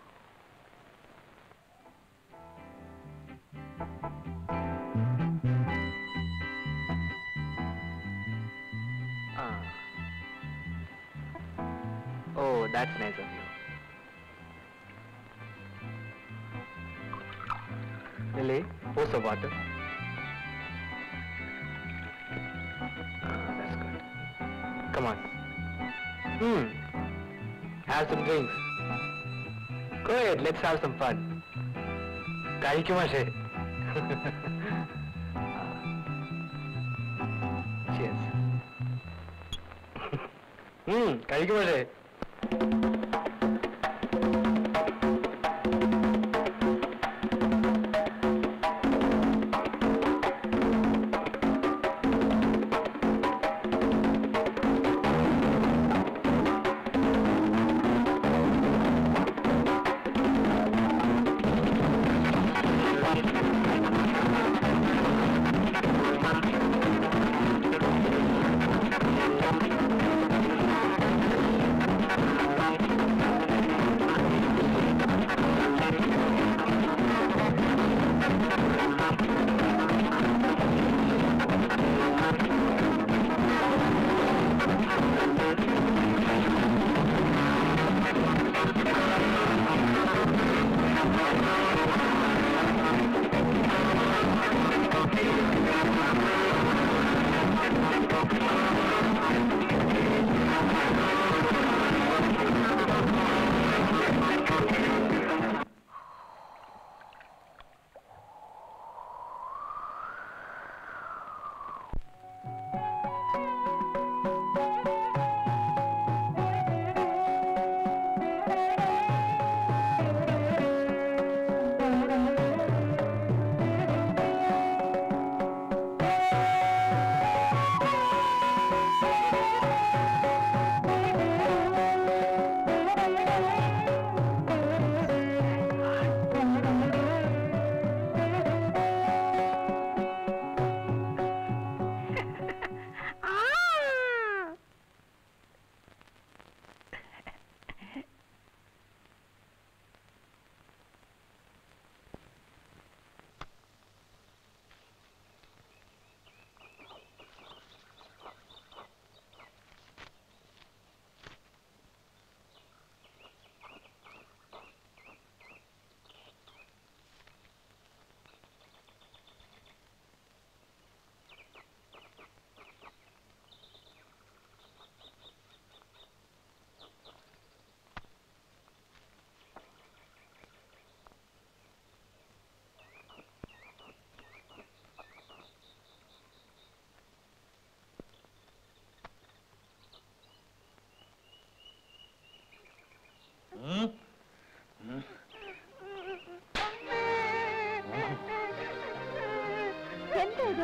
ആ ഓ that's nice of you Lily, pour some water. Ah, that's good. Come on. Hmm. Have some drinks. Go ahead, let's have some fun. കഴിക്കും പക്ഷേ Cheers. കഴിക്കും പക്ഷേ എന്താ ഇത്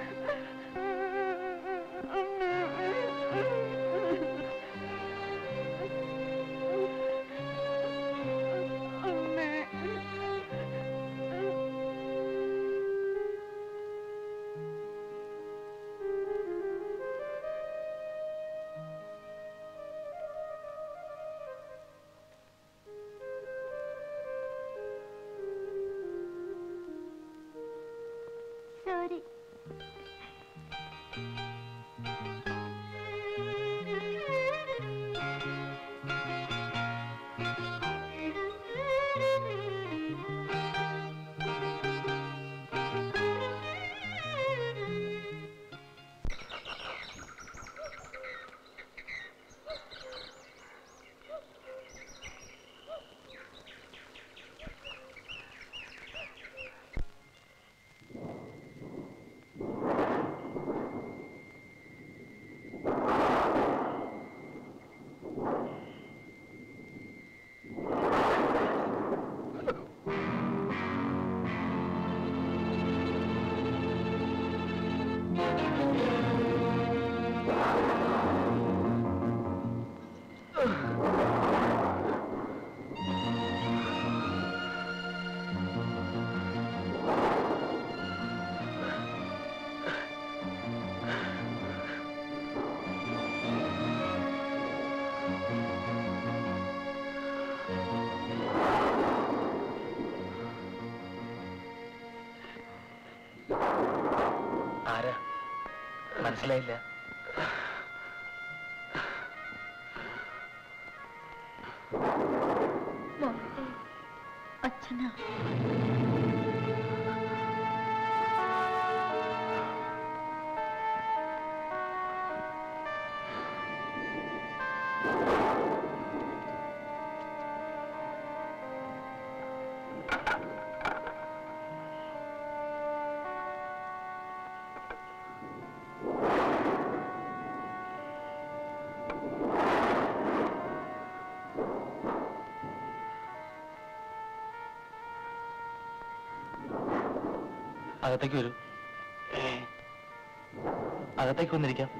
സോറി ആരാ മനസ്സിലായില്ല മോളുടെ അച്ഛനാ ആ അകത്തേക്ക് വരൂ അകത്തേക്ക് വന്നിരിക്കാം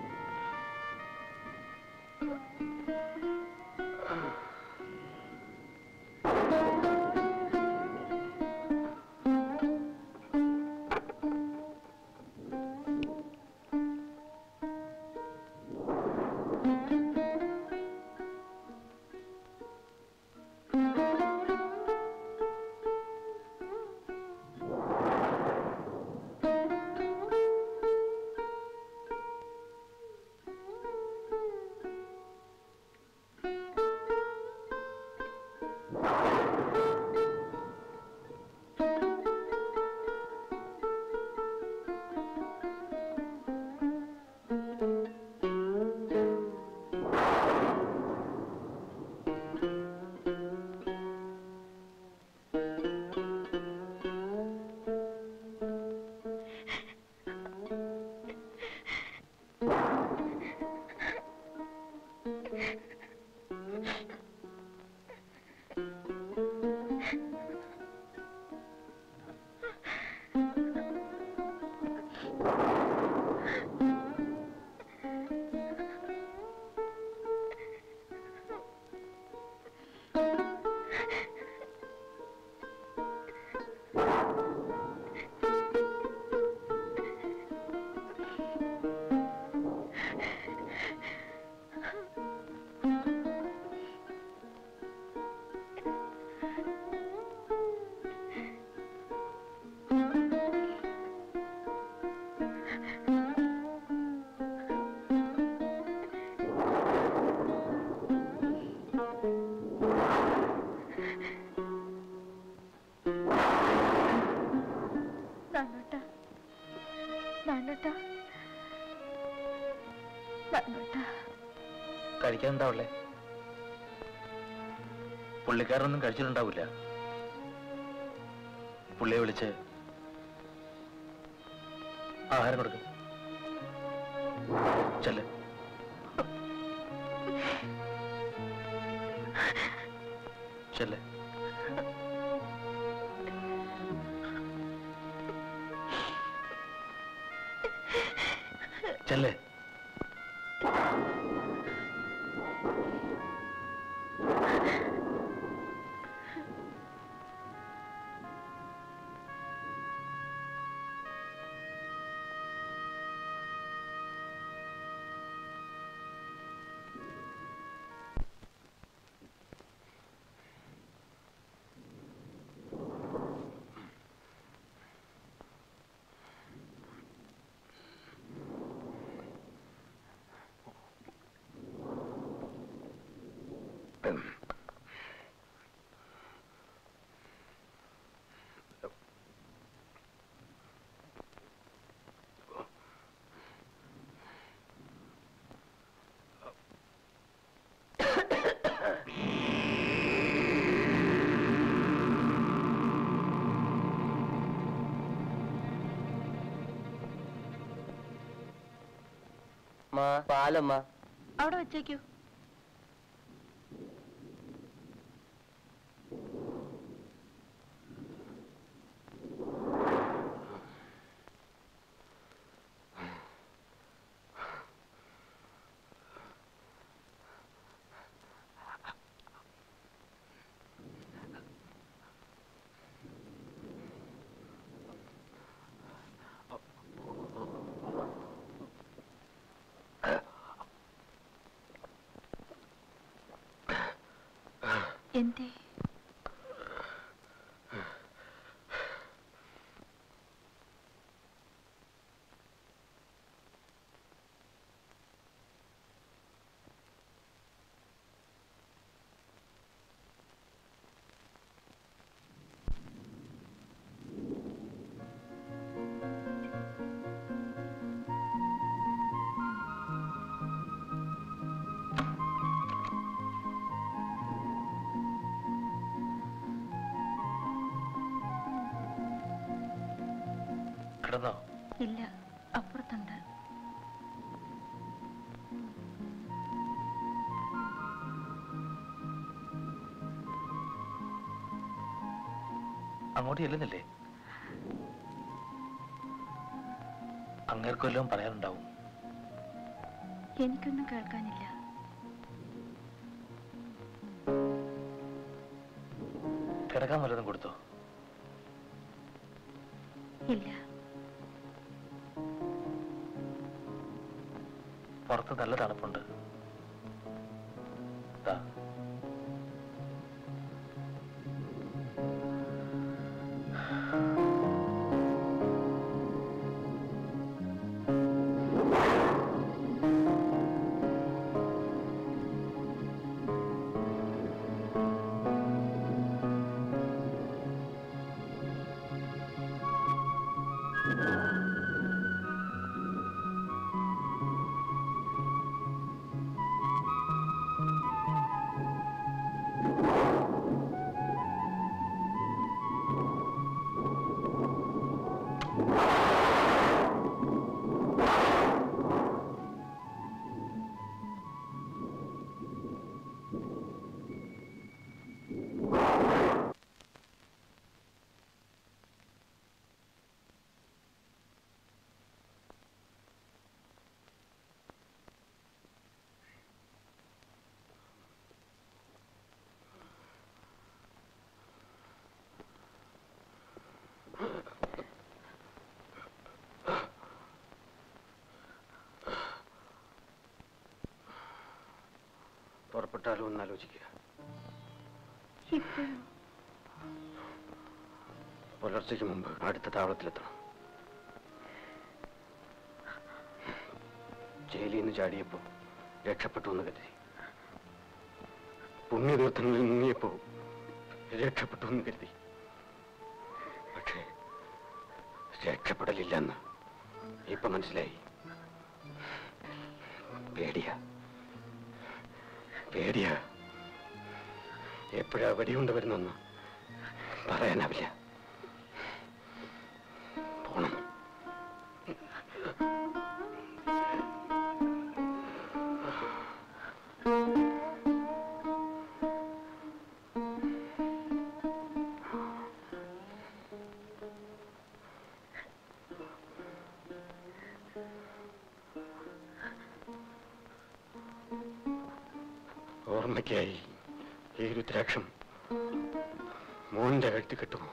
നാനോട്ട നാനോട്ട നാനോട്ട കഴിക്കാൻ എന്താ ഉള്ളേ പുള്ളിക്കാരനൊന്നും കഴിച്ചിട്ടുണ്ടാവില്ല പുള്ളിയെ വിളിച്ച് ആഹാരം കൊടുക്കും ചെല്ല് ചെല്ല് ചെല്ല് പാലമ്മ അവിടെ വെച്ചേക്കൂ എന്തേ കിടന്നോ ഇല്ല അപ്പുറത്തുണ്ട് അങ്ങോട്ട് ചെല്ലുന്നില്ലേ അങ്ങേർക്ക് വല്ലതും പറയാനുണ്ടാവും എനിക്കൊന്നും കേൾക്കാനില്ല കിടക്കാൻ വല്ലതും കൊടുത്തോ ഇല്ല പുറത്ത് നല്ല തണുപ്പുണ്ട് ദാ. പുറപ്പെട്ടാലോ എന്ന് ആലോചിക്കുക ഇപ്പോഴും പുലർച്ചയ്ക്ക് മുമ്പ് അടുത്ത താവളത്തിലെത്തണം ജയിലിൽ നിന്ന് ചാടിയപ്പോ രക്ഷപ്പെട്ടു എന്ന് കരുതി പുണ്യതീർത്ഥങ്ങളിൽ മുങ്ങിയപ്പോ രക്ഷപ്പെട്ടു എന്ന് കരുതി പക്ഷേ രക്ഷപ്പെടലില്ലെന്ന് ഇപ്പൊ മനസ്സിലായി പേടിയാ പേടിയാ എപ്പോഴാ വെടിയുണ്ട വരുന്നെന്ന് പറയാനാവില്ല പോണം ഓർമ്മയ്ക്കായി ഈ രുദ്രാക്ഷം മോന്റെ കഴുത്തി കിട്ടുമോ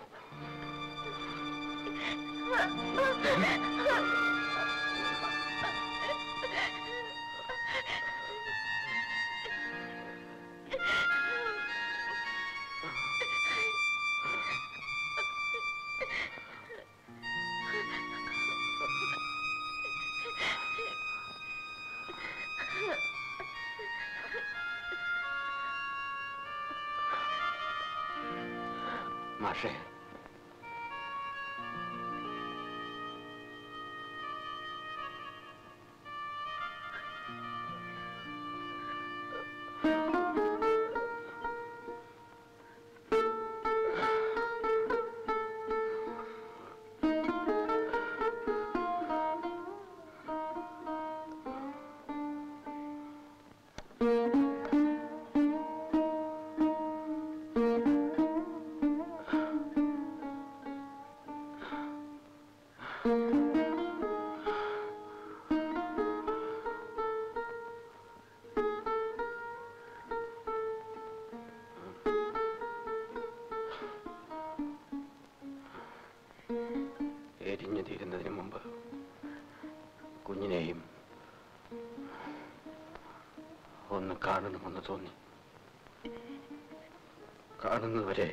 മാഷേ എരിഞ്ഞു തീരുന്നതിന് മുമ്പ് കുഞ്ഞിനെയും ഒന്ന് കാണണമെന്ന് തോന്നി കാണുന്നതുവരെ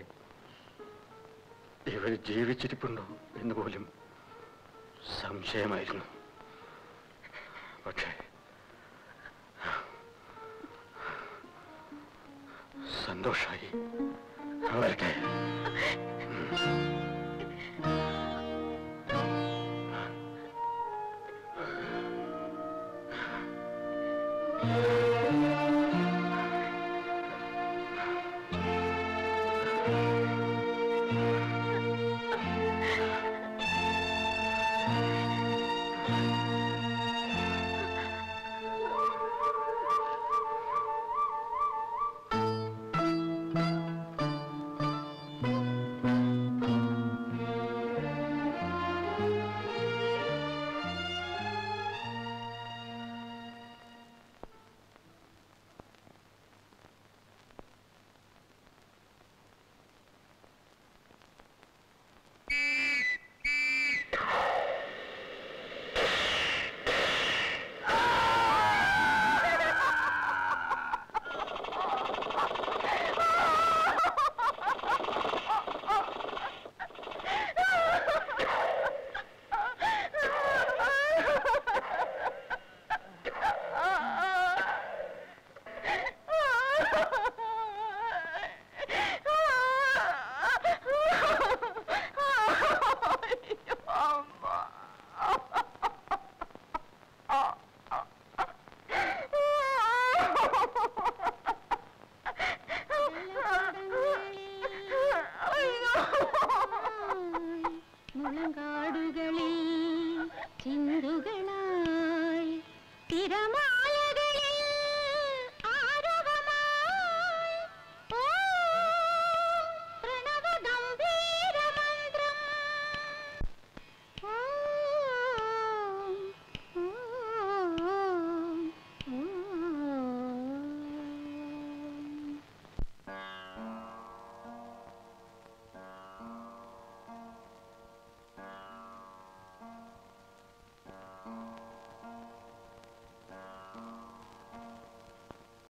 ഇവർ ജീവിച്ചിരിപ്പുണ്ടോ എന്ന് പോലും സംശയമായിരുന്നു പക്ഷേ സന്തോഷായി വരട്ടെ ആ മുളങ്കാടുകളിൽ ചിന്തുകളായി തിരമാ